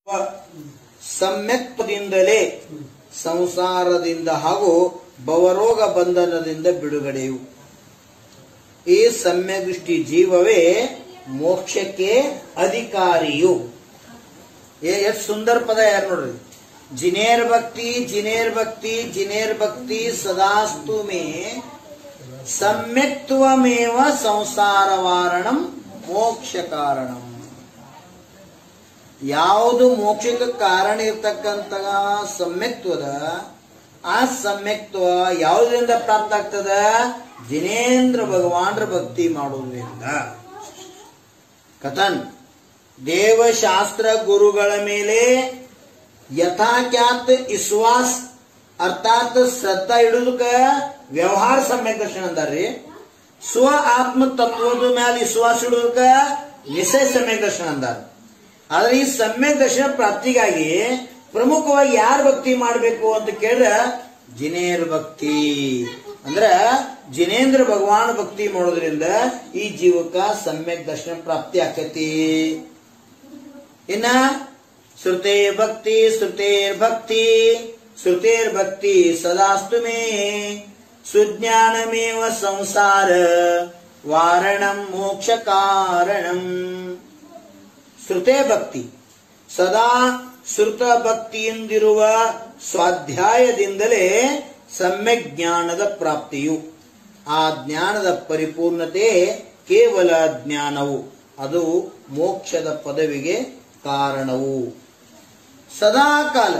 ಸಮ್ಯಕ್ತದಿಂದಲೇ ಸಂಸಾರದಿಂದ ಹಾಗೂ ಭವರೋಗ ಬಂಧನದಿಂದ ಬಿಡುಗಡೆಯು ಈ ಸಮ್ಯದೃಷ್ಟಿ ಜೀವವೇ ಮೋಕ್ಷಕ್ಕೆ ಅಧಿಕಾರಿಯು ಏ ಎಷ್ಟು ಸುಂದರ ಪದ ಯಾರು ನೋಡ್ರಿ ಜಿನೇರ್ ಭಕ್ತಿ ಜಿನೇರ್ ಭಕ್ತಿ ಜಿನೇರ್ ಭಕ್ತಿ ಸದಾಸ್ತು ಮೇ ಸಮ್ಯಕ್ತ್ವಮೇವ ಸಂಸಾರ ವಾರಣಂ ಮೋಕ್ಷ ಕಾರಣಂ ಯಾವುದು ಮೋಕ್ಷಕ್ಕೆ ಕಾರಣ ಇರ್ತಕ್ಕಂತ ಸಮ್ಯಕ್ತ್ವದ ಆ ಸಮ್ಯಕ್ತ್ವ ಯಾವುದರಿಂದ ಪ್ರಾಪ್ತ ಆಗ್ತದ ಜಿನೇಂದ್ರ ಭಗವಾನ್ರ ಭಕ್ತಿ ಮಾಡುವುದರಿಂದ ಕಥನ್ ದೇವಶಾಸ್ತ್ರ ಗುರುಗಳ ಮೇಲೆ ಯಥಾಖ್ಯಾತ್ ವಿಶ್ವಾಸ್ ಅರ್ಥಾತ್ ಶ್ರದ್ಧಾ ಇಡುದಕ್ಕ ವ್ಯವಹಾರ ಸಮ್ಯಕ್ ದರ್ಶನ ಅಂದಾರ್ರಿ ಸ್ವ ಆತ್ಮ ತತ್ವದ ಮೇಲೆ ವಿಶ್ವಾಸ ಇಡುದಕ್ಕ ನಿಶ್ಚಯ ಸಮ್ಯಕ್ ದರ್ಶನ ಅಂದಾರ ಆದ್ರೆ ಈ ಸಮ್ಯಕ್ ದರ್ಶನ ಪ್ರಾಪ್ತಿಗಾಗಿ ಪ್ರಮುಖವಾಗಿ ಯಾರು ಭಕ್ತಿ ಮಾಡಬೇಕು ಅಂತ ಕೇಳಿದ್ರೆ ಜಿನೇರ್ ಭಕ್ತಿ ಅಂದ್ರ ಜಿನೇಂದ್ರ ಭಗವಾನ್ ಭಕ್ತಿ ಮಾಡೋದ್ರಿಂದ ಈ ಜೀವಕ್ಕ ಸಮ್ಯಕ್ ದರ್ಶನ ಪ್ರಾಪ್ತಿ ಆಕತಿ ಇನ್ನ ಶ್ರುತೆ ಭಕ್ತಿ ಶ್ರುತೇರ್ ಭಕ್ತಿ ಶ್ರುತೇರ್ ಭಕ್ತಿ ಸದಾಸ್ತು ಮೇ ಸುಜ್ಞಾನಮೇವ ಸಂಸಾರ ವಾರಣಂ ಮೋಕ್ಷ ಕಾರಣಂ ಶ್ರುತೆ ಭಕ್ತಿ ಸದಾ ಶ್ರುತ ಭಕ್ತಿಯಿಂದಿರುವ ಸ್ವಾಧ್ಯಾಯದಿಂದಲೇ ಸಮ್ಯಕ್ ಜ್ಞಾನದ ಪ್ರಾಪ್ತಿಯು ಆ ಜ್ಞಾನದ ಪರಿಪೂರ್ಣತೆ ಕೇವಲ ಜ್ಞಾನವು ಅದು ಮೋಕ್ಷದ ಪದವಿಗೆ ಕಾರಣವು ಸದಾ ಕಾಲ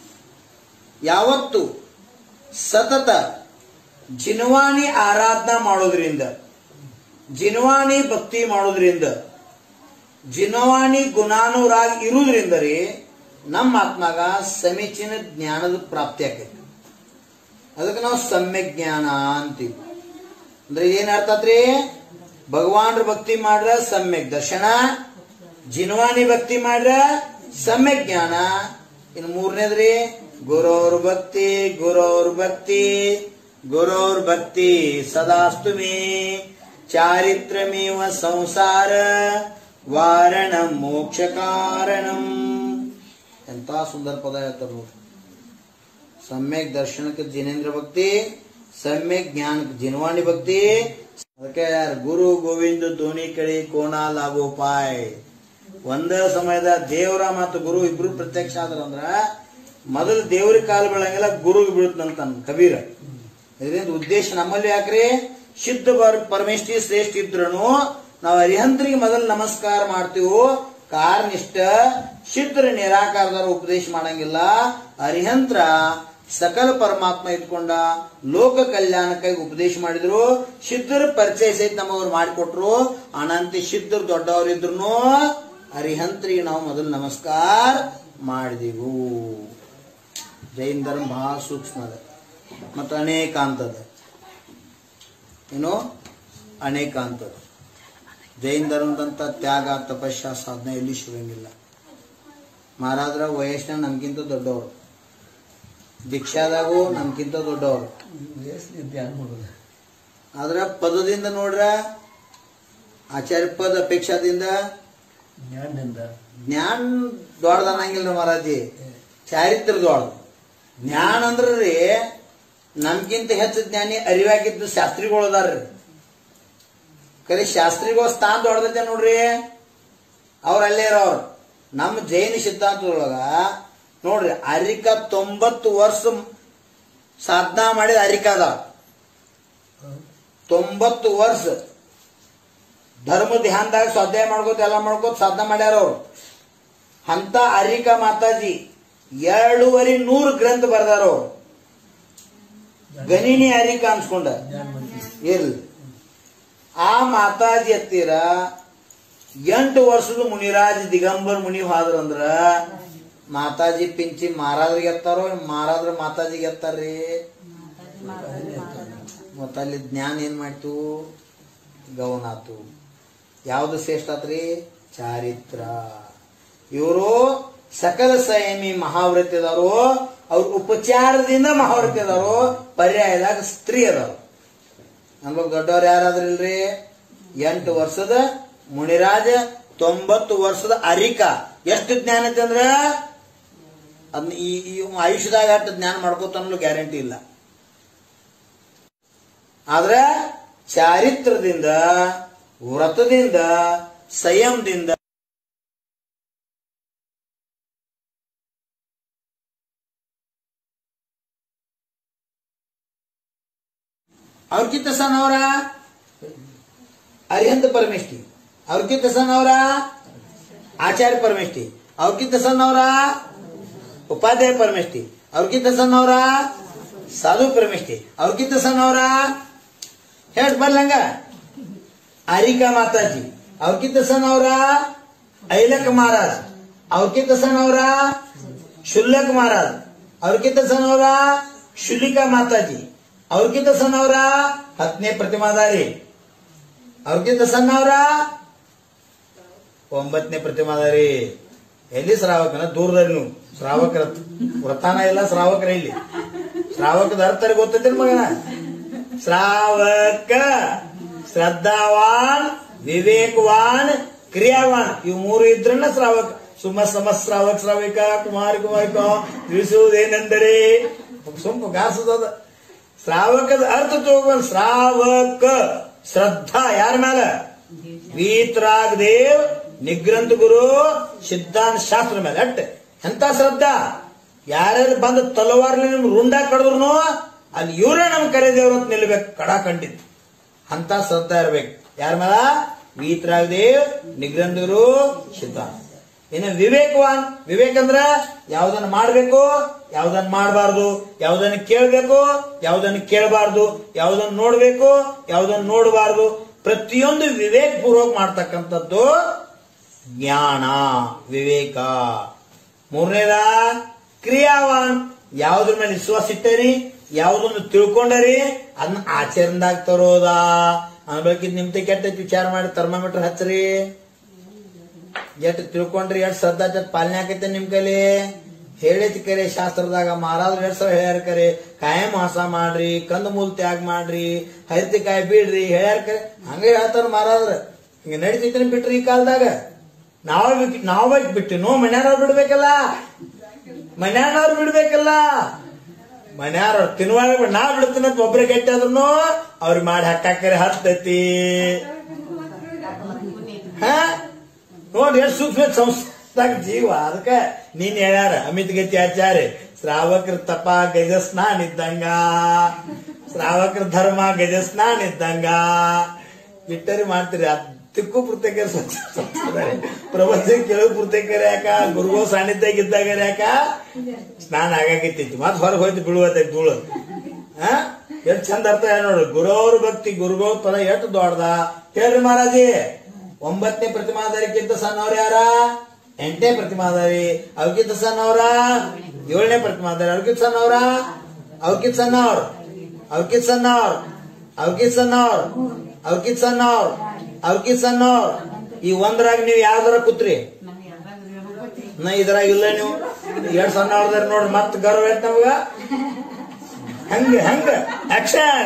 ಯಾವತ್ತು ಸತತ ಜಿನವಾಣಿ ಆರಾಧನಾ ಮಾಡೋದ್ರಿಂದ ಜಿನವಾಣಿ ಭಕ್ತಿ ಮಾಡೋದ್ರಿಂದ ಜಿನವಾಣಿ ಗುಣಾನುರಾಗ ಇರುವುದರಿಂದ ರೀ ನಮ್ಮ ಆತ್ಮಾಗ ಸಮೀಚೀನ ಜ್ಞಾನದ ಪ್ರಾಪ್ತಿ ಆಕೈತಿ ಅದಕ್ಕೆ ನಾವು ಸಮ್ಯಕ್ ಜ್ಞಾನ ಅಂತೀವಿ ಅಂದ್ರೆ ಏನ್ ಅರ್ಥ ಆತ್ರಿ ಭಗವಾನ್ರ ಭಕ್ತಿ ಮಾಡ್ರ ಸಮ್ಯಕ್ ದರ್ಶನ ಜಿನವಾನಿ ಭಕ್ತಿ ಮಾಡ್ರ ಸಮ್ಯಕ್ ಜ್ಞಾನ ಇನ್ನು ಮೂರನೇದ್ರಿ ಗುರೋರ್ ಭಕ್ತಿ ಗುರೋರ್ ಭಕ್ತಿ ಗುರೋರ್ ಭಕ್ತಿ ಸದಾಸ್ತು ಮೇ ಚಾರಿತ್ರಮೇವ ಸಂಸಾರ ವಾರಣಂ ಮೋಕ್ಷ ಕಾರಣಂ ಎಂತ ಸುಂದರ ಪದ ಹೇಳ್ತಾರೆ ನೋಡ್ರಿ ಸಮ್ಯಕ್ ದರ್ಶನಕ್ಕೆ ಜಿನೇಂದ್ರ ಭಕ್ತಿ ಸಮ್ಯಕ್ ಜ್ಞಾನಕ್ಕೆ ಜಿನವಾಣಿ ಭಕ್ತಿ ಅದಕ್ಕೆ ಯಾರು ಗುರು ಗೋವಿಂದ ಧೋನಿ ಕಳಿ ಕೋಣ ಲಾಗೋಪಾಯ್ ಒಂದೇ ಸಮಯದ ದೇವರ ಮತ್ತು ಗುರು ಇಬ್ರು ಪ್ರತ್ಯಕ್ಷ ಆದ್ರಂದ್ರ ಮೊದಲು ದೇವ್ರಿಗೆ ಕಾಲು ಬೀಳಂಗಿಲ್ಲ ಗುರುಗೆ ಬೀಳುತ್ತಂತ ಕಬೀರ ಇದರಿಂದ ಉದ್ದೇಶ ನಮ್ಮಲ್ಲಿ ಯಾಕ್ರಿ ಶುದ್ಧ ಪರ- ಪರಮೇಶ್ವರಿ ಶ್ರೇಷ್ಠ ಇದ್ರನು ನಾವು ಅರಿಹಂತರಿಗೆ ಮೊದಲು ನಮಸ್ಕಾರ ಮಾಡ್ತೀವೋ ಕಾರ್ನಿಷ್ಠ ಶುದ್ಧರ ನಿರಾಕಾರದವ್ರ ಉಪದೇಶ ಮಾಡಂಗಿಲ್ಲ ಅರಿಹಂತ್ರ ಸಕಲ ಪರಮಾತ್ಮ ಇದ್ಕೊಂಡ ಲೋಕ ಕಲ್ಯಾಣಕ್ಕಾಗಿ ಉಪದೇಶ ಮಾಡಿದ್ರು ಸಿದ್ಧರ ಪರಿಚಯ ಸಹಿತ ನಮಗವ್ರು ಮಾಡಿಕೊಟ್ರು ಅನಂತ ಸಿದ್ಧರು ದೊಡ್ಡವರಿದ್ರು ಅರಿಹಂತ್ರಿಗೆ ನಾವು ಮೊದಲು ನಮಸ್ಕಾರ ಮಾಡಿದೆವು ಜೈನ ಧರ್ಮ ಬಹಳ ಸೂಕ್ಷ್ಮ ಅದ ಮತ್ತು ಅನೇಕ ಅಂತದ ಏನು ಅನೇಕ ಅಂತದ ಜೈನ ಧರ್ಮದಂತ ತ್ಯಾಗ ತಪಸ್ಯ ಸಾಧನೆ ಎಲ್ಲಿ ಸಿಗಂಗಿಲ್ಲ ಮಹಾರಾದ್ರ ವಯಸ್ಸಿನ ನಮ್ಗಿಂತ ದೊಡ್ಡವರು ದೀಕ್ಷಾದಾಗೂ ನಮ್ಗಿಂತ ದೊಡ್ಡವರು ಧ್ಯಾನ ಮಾಡೋದು ಆದ್ರ ಪದದಿಂದ ನೋಡ್ರ ಆಚಾರ್ಯ ಪದ ಅಪೇಕ್ಷಾದಿಂದ ಜ್ಞಾನದಿಂದ ಜ್ಞಾನ ದೊಡ್ಡದನ್ನಂಗಿಲ್ಲ ಮಹಾರಾಜಿ ಚಾರಿತ್ರ ದೊಡ್ಡ ಜ್ಞಾನ ಅಂದ್ರ ರೀ ನಮ್ಗಿಂತ ಹೆಚ್ಚು ಜ್ಞಾನಿ ಅರಿವಾಗಿದ್ದು ಶಾಸ್ತ್ರಿಗಳು ಅದಾರ್ರಿ ಕರೆ ಶಾಸ್ತ್ರಿಗಳ ಸ್ಥಾನ ದೊಡ್ಡದೈತೆ ನೋಡ್ರಿ ಅವ್ರ ಅಲ್ಲೇ ಇರೋರು ನಮ್ಮ ಜೈನ ಸಿದ್ಧಾಂತದೊಳಗ ನೋಡ್ರಿ ಅರಿಕ ತೊಂಬತ್ತು ವರ್ಷ ಸಾಧನಾ ಮಾಡಿದ ಅರಿಕ ಅದ ತೊಂಬತ್ತು ವರ್ಷ ಧರ್ಮ ಧ್ಯಾನದಾಗ ಸ್ವಾಧ್ಯಾಯ ಮಾಡ್ಕೋತ ಎಲ್ಲ ಮಾಡ್ಕೋತ ಸಾಧನ ಮಾಡ್ಯಾರ ಅವ್ರು ಅಂತ ಅರಿಕ ಮಾತಾಜಿ ಎರಡೂವರೆ ನೂರು ಗ್ರಂಥ ಬರ್ದಾರ ಅವ್ರು ಗಣಿನಿ ಅರಿಕ ಅನ್ಸ್ಕೊಂಡ ಜ್ಞಾನ ಮಂದಿ ಇರ್ಲಿ ಆ ಮಾತಾಜಿ ಹತ್ತಿರ ಎಂಟು ವರ್ಷದ ಮುನಿರಾಜ್ ದಿಗಂಬರ್ ಮುನಿ ಹೋದ್ರಂದ್ರ ಮಾತಾಜಿ ಪಿಂಚಿ ಮಾರಾದ್ರಿಗೆ ಎತ್ತಾರೋ ಮಾರಾದ್ರ ಮಾತಾಜಿಗೆ ಎತ್ತಾರ್ರಿ ಮತ್ತ ಅಲ್ಲಿ ಜ್ಞಾನ ಏನ್ ಮಾಡ್ತು ಗೌನ ಆತು ಯಾವ್ದು ಶ್ರೇಷ್ಠ ಆತ್ರಿ ಚಾರಿತ್ರ ಇವರು ಸಕಲ ಸಂಯಮಿ ಮಹಾವ್ರತ್ಯದವರು ಅವ್ರ ಉಪಚಾರದಿಂದ ಮಹಾವ್ರತ್ಯದವರು ಪರ್ಯಾಯದಾಗ ಸ್ತ್ರೀ ಅದಾರು ನಮ್ಗೆ ದೊಡ್ಡವ್ರು ಯಾರಾದ್ರಿಲ್ರಿ ಎಂಟು ವರ್ಷದ ಮುನಿರಾಜ ತೊಂಬತ್ತು ವರ್ಷದ ಅರಿಕ ಎಷ್ಟು ಜ್ಞಾನ ಐತೆ ಅಂದ್ರ ಅದನ್ನ ಈ ಈ ಆಯುಷ್ಯದಾಗ ಅಷ್ಟು ಜ್ಞಾನ ಮಾಡ್ಕೋತಾನಲ್ಲೂ ಗ್ಯಾರಂಟಿ ಇಲ್ಲ ಆದ್ರೆ ಚಾರಿತ್ರದಿಂದ ವ್ರತದಿಂದ ಸಂಯಮದಿಂದ ಅವ್ರಕ್ಕಿಂತ ಸಣ್ಣವರ ಅರಿಹಂತ ಪರಮೇಷ್ಠಿ ಅವ್ರಕ್ಕಿಂತ ಸಣ್ಣವರ ಆಚಾರ್ಯ ಪರಮೇಷ್ಠಿ ಅವ್ರಕ್ಕಿಂತ ಸಣ್ಣವರ ಉಪಾಧ್ಯಾಯ ಪರಮೇಷ್ಠಿ ಅವ್ರಕ್ಕಿಂತ ಸಣ್ಣವರ ಸಾಧು ಪರಮೇಷ್ಠಿ ಅವ್ರಕ್ಕಿಂತ ಸಣ್ಣವರ ಹೇಳ್ ಬರ್ಲಂಗ ಆರಿಕಾ ಮಾತಾಜಿ ಅವ್ರಕ್ಕಿಂತ ಸಣ್ಣವರ ಐಲಕ್ ಮಹಾರಾಜ್ ಅವ್ರಕ್ಕಿಂತ ಸಣ್ಣವರ ಶುಲ್ಲಕ್ ಮಹಾರಾಜ್ ಅವ್ರಕ್ಕಿಂತ ಸಣ್ಣವರ ಶುಲಿಕಾ ಮಾತಾಜಿ ಅವ್ರಕ್ಕಿಂತ ಸಣ್ಣವರ ಹತ್ತನೇ ಪ್ರತಿಮಾದಾರಿ ಅವ್ರಕ್ಕಿಂತ ಸಣ್ಣವರ ಒಂಬತ್ತನೇ ಪ್ರತಿಮಾದಾರಿ ಎಲ್ಲಿ ಶ್ರಾವಕನ ದೂರದಲ್ಲಿ ನೀವು ಶ್ರಾವಕರ ವ್ರತಾನ ಇಲ್ಲ ಶ್ರಾವಕರ ಇಲ್ಲಿ ಶ್ರಾವಕದ ಅರ್ಥ ಗೊತ್ತೈತಿ ಮಗನ ಶ್ರಾವಕ ಶ್ರದ್ಧಾವಾನ್ ವಿವೇಕವಾನ್ ಕ್ರಿಯಾವಾನ್ ಇವು ಮೂರು ಇದ್ರನ್ನ ಶ್ರಾವಕ ಸುಮ ಸಮ ಶ್ರಾವಕ ಶ್ರಾವಿಕ ಕುಮಾರ ಕುಮಾರಿಕ ತಿಳಿಸುವುದೇನೆಂದರೆ ಸುಮ್ಮ ಗಾಸದ ಶ್ರಾವಕದ ಅರ್ಥ ತಗೊಂಡ್ ಶ್ರಾವಕ ಶ್ರದ್ಧಾ ಯಾರ ಮೇಲೆ ವೀತರಾಗ್ ದೇವ್ ನಿಗ್ರಂಥ ಗುರು ಸಿದ್ಧಾಂತ ಶಾಸ್ತ್ರ ಮೇಲೆ ಅಟ್ ಎಂತ ಶ್ರದ್ಧಾ ಯಾರ್ಯಾರು ಬಂದು ತಲವಾರ್ಲಿ ನಿಮ್ ರುಂಡ ಕಡಿದ್ರು ಅಲ್ಲಿ ಇವರೇ ನಮ್ ಕರೆದೇವ್ರು ಅಂತ ನಿಲ್ಬೇಕು ಕಡ ಕಂಡಿತ್ತು ಅಂತ ಶ್ರದ್ಧಾ ಇರ್ಬೇಕು ಯಾರ ಮೇಲ ವೀತರಾಗ್ ದೇವ್ ನಿಗ್ರಂಥ ಗುರು ಸಿದ್ಧಾಂತ ಇನ್ನು ವಿವೇಕವಾನ್ ವಿವೇಕ ಅಂದ್ರ ಯಾವ್ದನ್ನ ಮಾಡ್ಬೇಕು ಯಾವ್ದನ್ನ ಮಾಡಬಾರ್ದು ಯಾವ್ದನ್ನ ಕೇಳ್ಬೇಕು ಯಾವ್ದನ್ನ ಕೇಳಬಾರ್ದು ಯಾವ್ದನ್ನ ನೋಡ್ಬೇಕು ಯಾವ್ದನ್ನ ನೋಡಬಾರ್ದು ಪ್ರತಿಯೊಂದು ವಿವೇಕ ಪೂರ್ವಕ ಮಾಡ್ತಕ್ಕಂಥದ್ದು ಜ್ಞಾನ ವಿವೇಕ ಮೂರನೇದ ಕ್ರಿಯಾವಾನ್ ಯಾವ್ದ್ರ ಮೇಲೆ ವಿಶ್ವಾಸ ಇಟ್ಟರಿ ಯಾವ್ದೊಂದು ತಿಳ್ಕೊಂಡರಿ ಅದನ್ನ ಆಚರಣದಾಗ ತರೋದ ಅನ್ಬೇಕಿದ್ ನಿಮ್ತೆ ಕೆಟ್ಟ ವಿಚಾರ ಮಾಡಿ ಥರ್ಮಾಮೀಟರ್ ಹಚ್ಚ್ರಿ ಎಷ್ಟ್ ತಿಳ್ಕೊಂಡ್ರಿ ಎಷ್ಟ್ ಶ್ರದ್ಧಾ ಜತ್ ಪಾಲನೆ ಆಕೈತೆ ನಿಮ್ ಕೈಲಿ ಹೇಳೈತಿ ಕರೆ ಶಾಸ್ತ್ರದಾಗ ಮಹಾರಾಜರು ಎರಡ್ ಸಾವಿರ ಹೇಳ್ಯಾರ ಕರೆ ಕಾಯಂ ವಾಸ ಮಾಡ್ರಿ ಕಂದ ಮೂಲ್ ತ್ಯಾಗ ಮಾಡ್ರಿ ಹರಿತಿಕಾಯಿ ಬಿಡ್ರಿ ಹೇಳ್ಯಾರ ಕರೆ ಹಂಗ ಹೇಳ್ತಾರ ಮಹಾರಾಜರು ಹಿಂಗ ನಡಿತೈತಿ ಬಿಟ್ರಿ ಈ ಕಾಲದಾಗ ನಾವ ನಾವ ಬಿಟ್ಟಿನೋ ಮನ್ಯಾನವ್ರು ಬಿಡ್ಬೇಕಲ್ಲ ಮನ್ಯಾನವ್ರು ಬಿಡ್ಬೇಕಲ್ಲ ಮನ್ಯಾರ ತಿನ್ನುವಾಗ ನಾ ಬಿಡ್ತೀನಿ ಅಂತ ಒಬ್ರಿಗೆ ಗಟ್ಟಿ ಆದ್ರೂ ಅವ್ರಿಗೆ ಮಾಡಿ ಹಾಕಾಕರೆ ಹತ್ತೈತಿ ಹಾ ನೋಡಿ ಎಷ್ಟು ಸೂಕ್ಷ್ಮ ಸಂಸ್ಥಾಗ ಜೀವ ಅದಕ್ಕ ನೀನ್ ಹೇಳ್ಯಾರ ಅಮಿತ್ ಗತಿ ಆಚಾರ್ಯ ಶ್ರಾವಕರ ತಪ ಗಜ ಸ್ನಾನ ಇದ್ದಂಗ ಶ್ರಾವಕರ ಧರ್ಮ ಗಜ ಸ್ನಾನ ಇದ್ದಂಗ ಇಟ್ಟರಿ ಮಾಡ್ತೀರಿ ಅದಕ್ಕೂ ಪುಸ್ತಕ ಪ್ರಪಂಚ ಕೇಳೋ ಪುಸ್ತಕ ಯಾಕ ಗುರುಗಳು ಸಾನ್ನಿಧ್ಯ ಇದ್ದಾಗ ಯಾಕ ಸ್ನಾನ ಆಗಾಕೈತಿ ಮತ್ ಹೊರಗೆ ಹೋಯ್ತು ಬೀಳುವತ್ತೈತಿ ಧೂಳು ಹಾ ಎಷ್ಟ್ ಚಂದ ಅರ್ಥ ಹೇಳ ನೋಡ್ರಿ ಗುರುವ್ರ ಭಕ್ತಿ ಗುರುಗಳ ಪದ ಎಷ್ಟು ದೊಡ್ಡದ ಹೇಳ್ರಿ ಮಹಾರಾಜಿ ಒಂಬತ್ತನೇ ಪ್ರತಿಮಾಧಾರಿಕ್ಕಿಂತ ಸಣ್ಣವ್ರ ಯಾರ ಎಂಟನೇ ಪ್ರತಿಮಾಧಾರಿ ಅವ್ಕಿಂತ ಸಣ್ಣವ್ರ ಏಳನೇ ಪ್ರತಿಮಾಧಾರಿ ಅವ್ಕಿಂತ ಸಣ್ಣವ್ರ ಅವ್ಕಿಂತ ಸಣ್ಣವ್ರ ಅವ್ಕಿಂತ ಸಣ್ಣವ್ರ ಅವ್ಕಿಂತ ಸಣ್ಣವ್ರ ಅವ್ಕಿಂತ ಸಣ್ಣವ್ರ ಅವ್ಕಿಂತ ಸಣ್ಣವ್ರ ಈ ಒಂದ್ರಾಗ ನೀವು ಯಾವ್ದಾರ ಕೂತ್ರಿ ನಾ ಇದ್ರಾಗ ಇಲ್ಲ ನೀವು ಎರಡ್ ಸಣ್ಣವ್ರದಾರ ನೋಡ್ರಿ ಮತ್ ಗರ್ವ ಐತ್ ನಮಗ ಹಂಗ ಹಂಗ ಆಕ್ಷನ್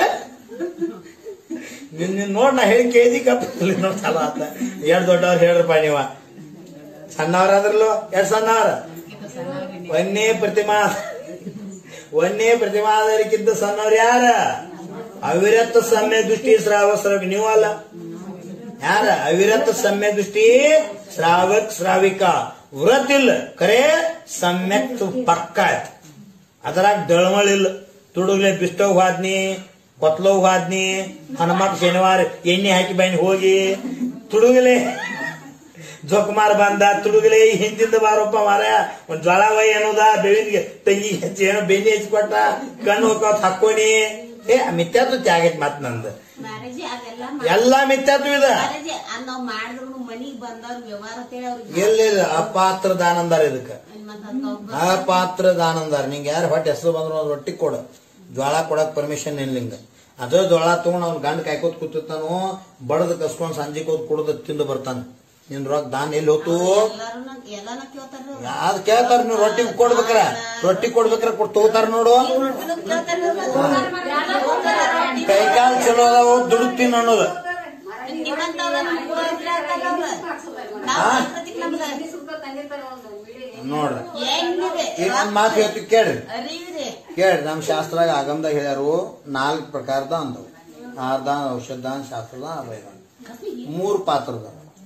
ನಿನ್ ನಿನ್ ನೋಡ್ ನಾ ಹೇಳಿ ಕೇಳಿ ಕಪ್ಪಲ್ಲಿ ನೋಡ್ ಚಲೋ ಆತ ಎರಡ್ ದೊಡ್ಡವ್ರು ಹೇಳ್ರಪ್ಪ ನೀವ ಸಣ್ಣವ್ರಾದ್ರಲ್ಲೋ ಎರಡ್ ಸಣ್ಣವ್ರ ಒಂದೇ ಪ್ರತಿಮಾ ಒಂದೇ ಪ್ರತಿಮಾದರಿಗಿಂತ ಸಣ್ಣವ್ರು ಯಾರ ಅವಿರತ ಸಮ್ಯ ದೃಷ್ಟಿ ಶ್ರಾವಕ ನೀವು ಅಲ್ಲ ಯಾರ ಅವಿರತ ಸಮ್ಯ ದೃಷ್ಟಿ ಶ್ರಾವಕ್ ಶ್ರಾವಿಕ ವ್ರತ್ ಇಲ್ಲ ಖರೆ ಸಮ್ಯಕ್ ಪಕ್ಕ ಆಯ್ತು ಅದ್ರಾಗ ದಳಮಳಿಲ್ಲ ತುಡುಗ್ಲೆ ಬಿಸ್ತವ್ ಹೋದ್ನಿ ಕೊತ್ಲವ್ ಹೋದ್ನಿ ಹನುಮಕ್ ಶನಿವಾರ ಎಣ್ಣೆ ಹಾಕಿ ಬನ್ನಿ ಹೋಗಿ ತುಡುಗಲೆ ಜೋಕುಮಾರ್ ಬಂದ ತುಡುಗಲೆ ಹಿಂದಿಂದ ಬಾರಪ್ಪ ಮಾರ ಒಂದ್ ಜ್ವಾಳ ವೈ ಅನ್ನೋದ ಬೆಳಿಗ್ಗೆ ತಂಗಿ ಹಚ್ಚಿ ಏನೋ ಬೆಣ್ಣೆ ಹಚ್ಚಿ ಕೊಟ್ಟ ಕಣ್ಣು ಹೋಗ್ತಾವ್ ಹಾಕೋನಿ ಏ ಮಿಥ್ಯಾತ್ವ ತ್ಯಾಗೈತ್ ಮತ್ ನಂದು ಮ್ಯಾರೇಜ್ ಅದೆಲ್ಲ ಎಲ್ಲಾ ಮಿಥ್ಯಾತ್ವ ಇದ ಮ್ಯಾರೇಜ್ ನಾವ್ ಮಾಡಿದ್ರು ಮನಿಗ್ ಬಂದವ್ರ ವ್ಯವಹಾರ ಅಂತೇಳಿ ಅವ್ರಿಗೆ ಎಲ್ಲಿಲ್ಲ ಅಪಾತ್ರ ದಾನಂದಾರ ಇದಕ್ಕ ಮತ್ತ್ ಅದ್ಕ ಒಬ್ಬ ಅಪಾತ್ರ ದಾನಂದಾರ ನಿಂಗೆ ಯಾರು ಹೊಟ್ಟೆ ಹೆಸರು ಬಂದ್ರು ಅವ್ರ ರೊಟ್ಟಿ ಕೊಡ ಜ್ವಾಳ ಕೊಡಕ್ ಪರ್ಮಿಷನ್ ಏನಿಲ್ಲ ಅದೇ ಜ್ವಾಳ ತಗೊಂಡ್ ಅವ್ನ ಗಂಡ ಕಾಯ್ಕೋತ್ ಕೂತಿರ್ತಾನು ಬಡದ್ ಕಸ್ಕೊಂಡ್ ಸಂಜೆ ಹೋದ್ ಕುಡ್ದ ತಿಂದು ಬರ್ತಾನ ನಿನ್ ರೊಕ್ಕ ದಾನ ಎಲ್ಲಿ ಹೋತು ಎಲ್ಲಾರು ಎಲ್ಲಾನ ಕೇಳ್ತಾರ ಯಾವ್ದು ಕೇಳ್ತಾರ ನೀವು ರೊಟ್ಟಿ ಕೊಡ್ಬೇಕಾರ ರೊಟ್ಟಿ ಕೊಡ್ಬೇಕಾರ ಕೊಡ್ ತಗೋತಾರ ನೋಡು ಕೈಕಾಲ್ ಚಲೋ ಅದಾವ ದುಡ್ಡು ತಿನ್ನ ಅನ್ನೋದು ನಿಮ್ಮಂತವ್ರ ನೋಡ್ರಿ ಹೆಂಗಿದೆ ಈಗ ಒಂದ್ ಮಾತು ಹೇಳ್ತೀವಿ ಕೇಳ್ರಿ ಅರಿವಿದೆ ಕೇಳ್ರಿ ನಮ್ಮ ಶಾಸ್ತ್ರಾಗ ಆಗಮದಾಗ ಹೇಳ್ಯಾರು ನಾಲ್ಕು ಪ್ರಕಾರದ ಅಂದವು ಆರ್ದಾನ ಔಷಧಾನ ಶಾಸ್ತ್ರದಾನ ಅಭಯದಾನ ಮೂರು ಪಾತ್ರದ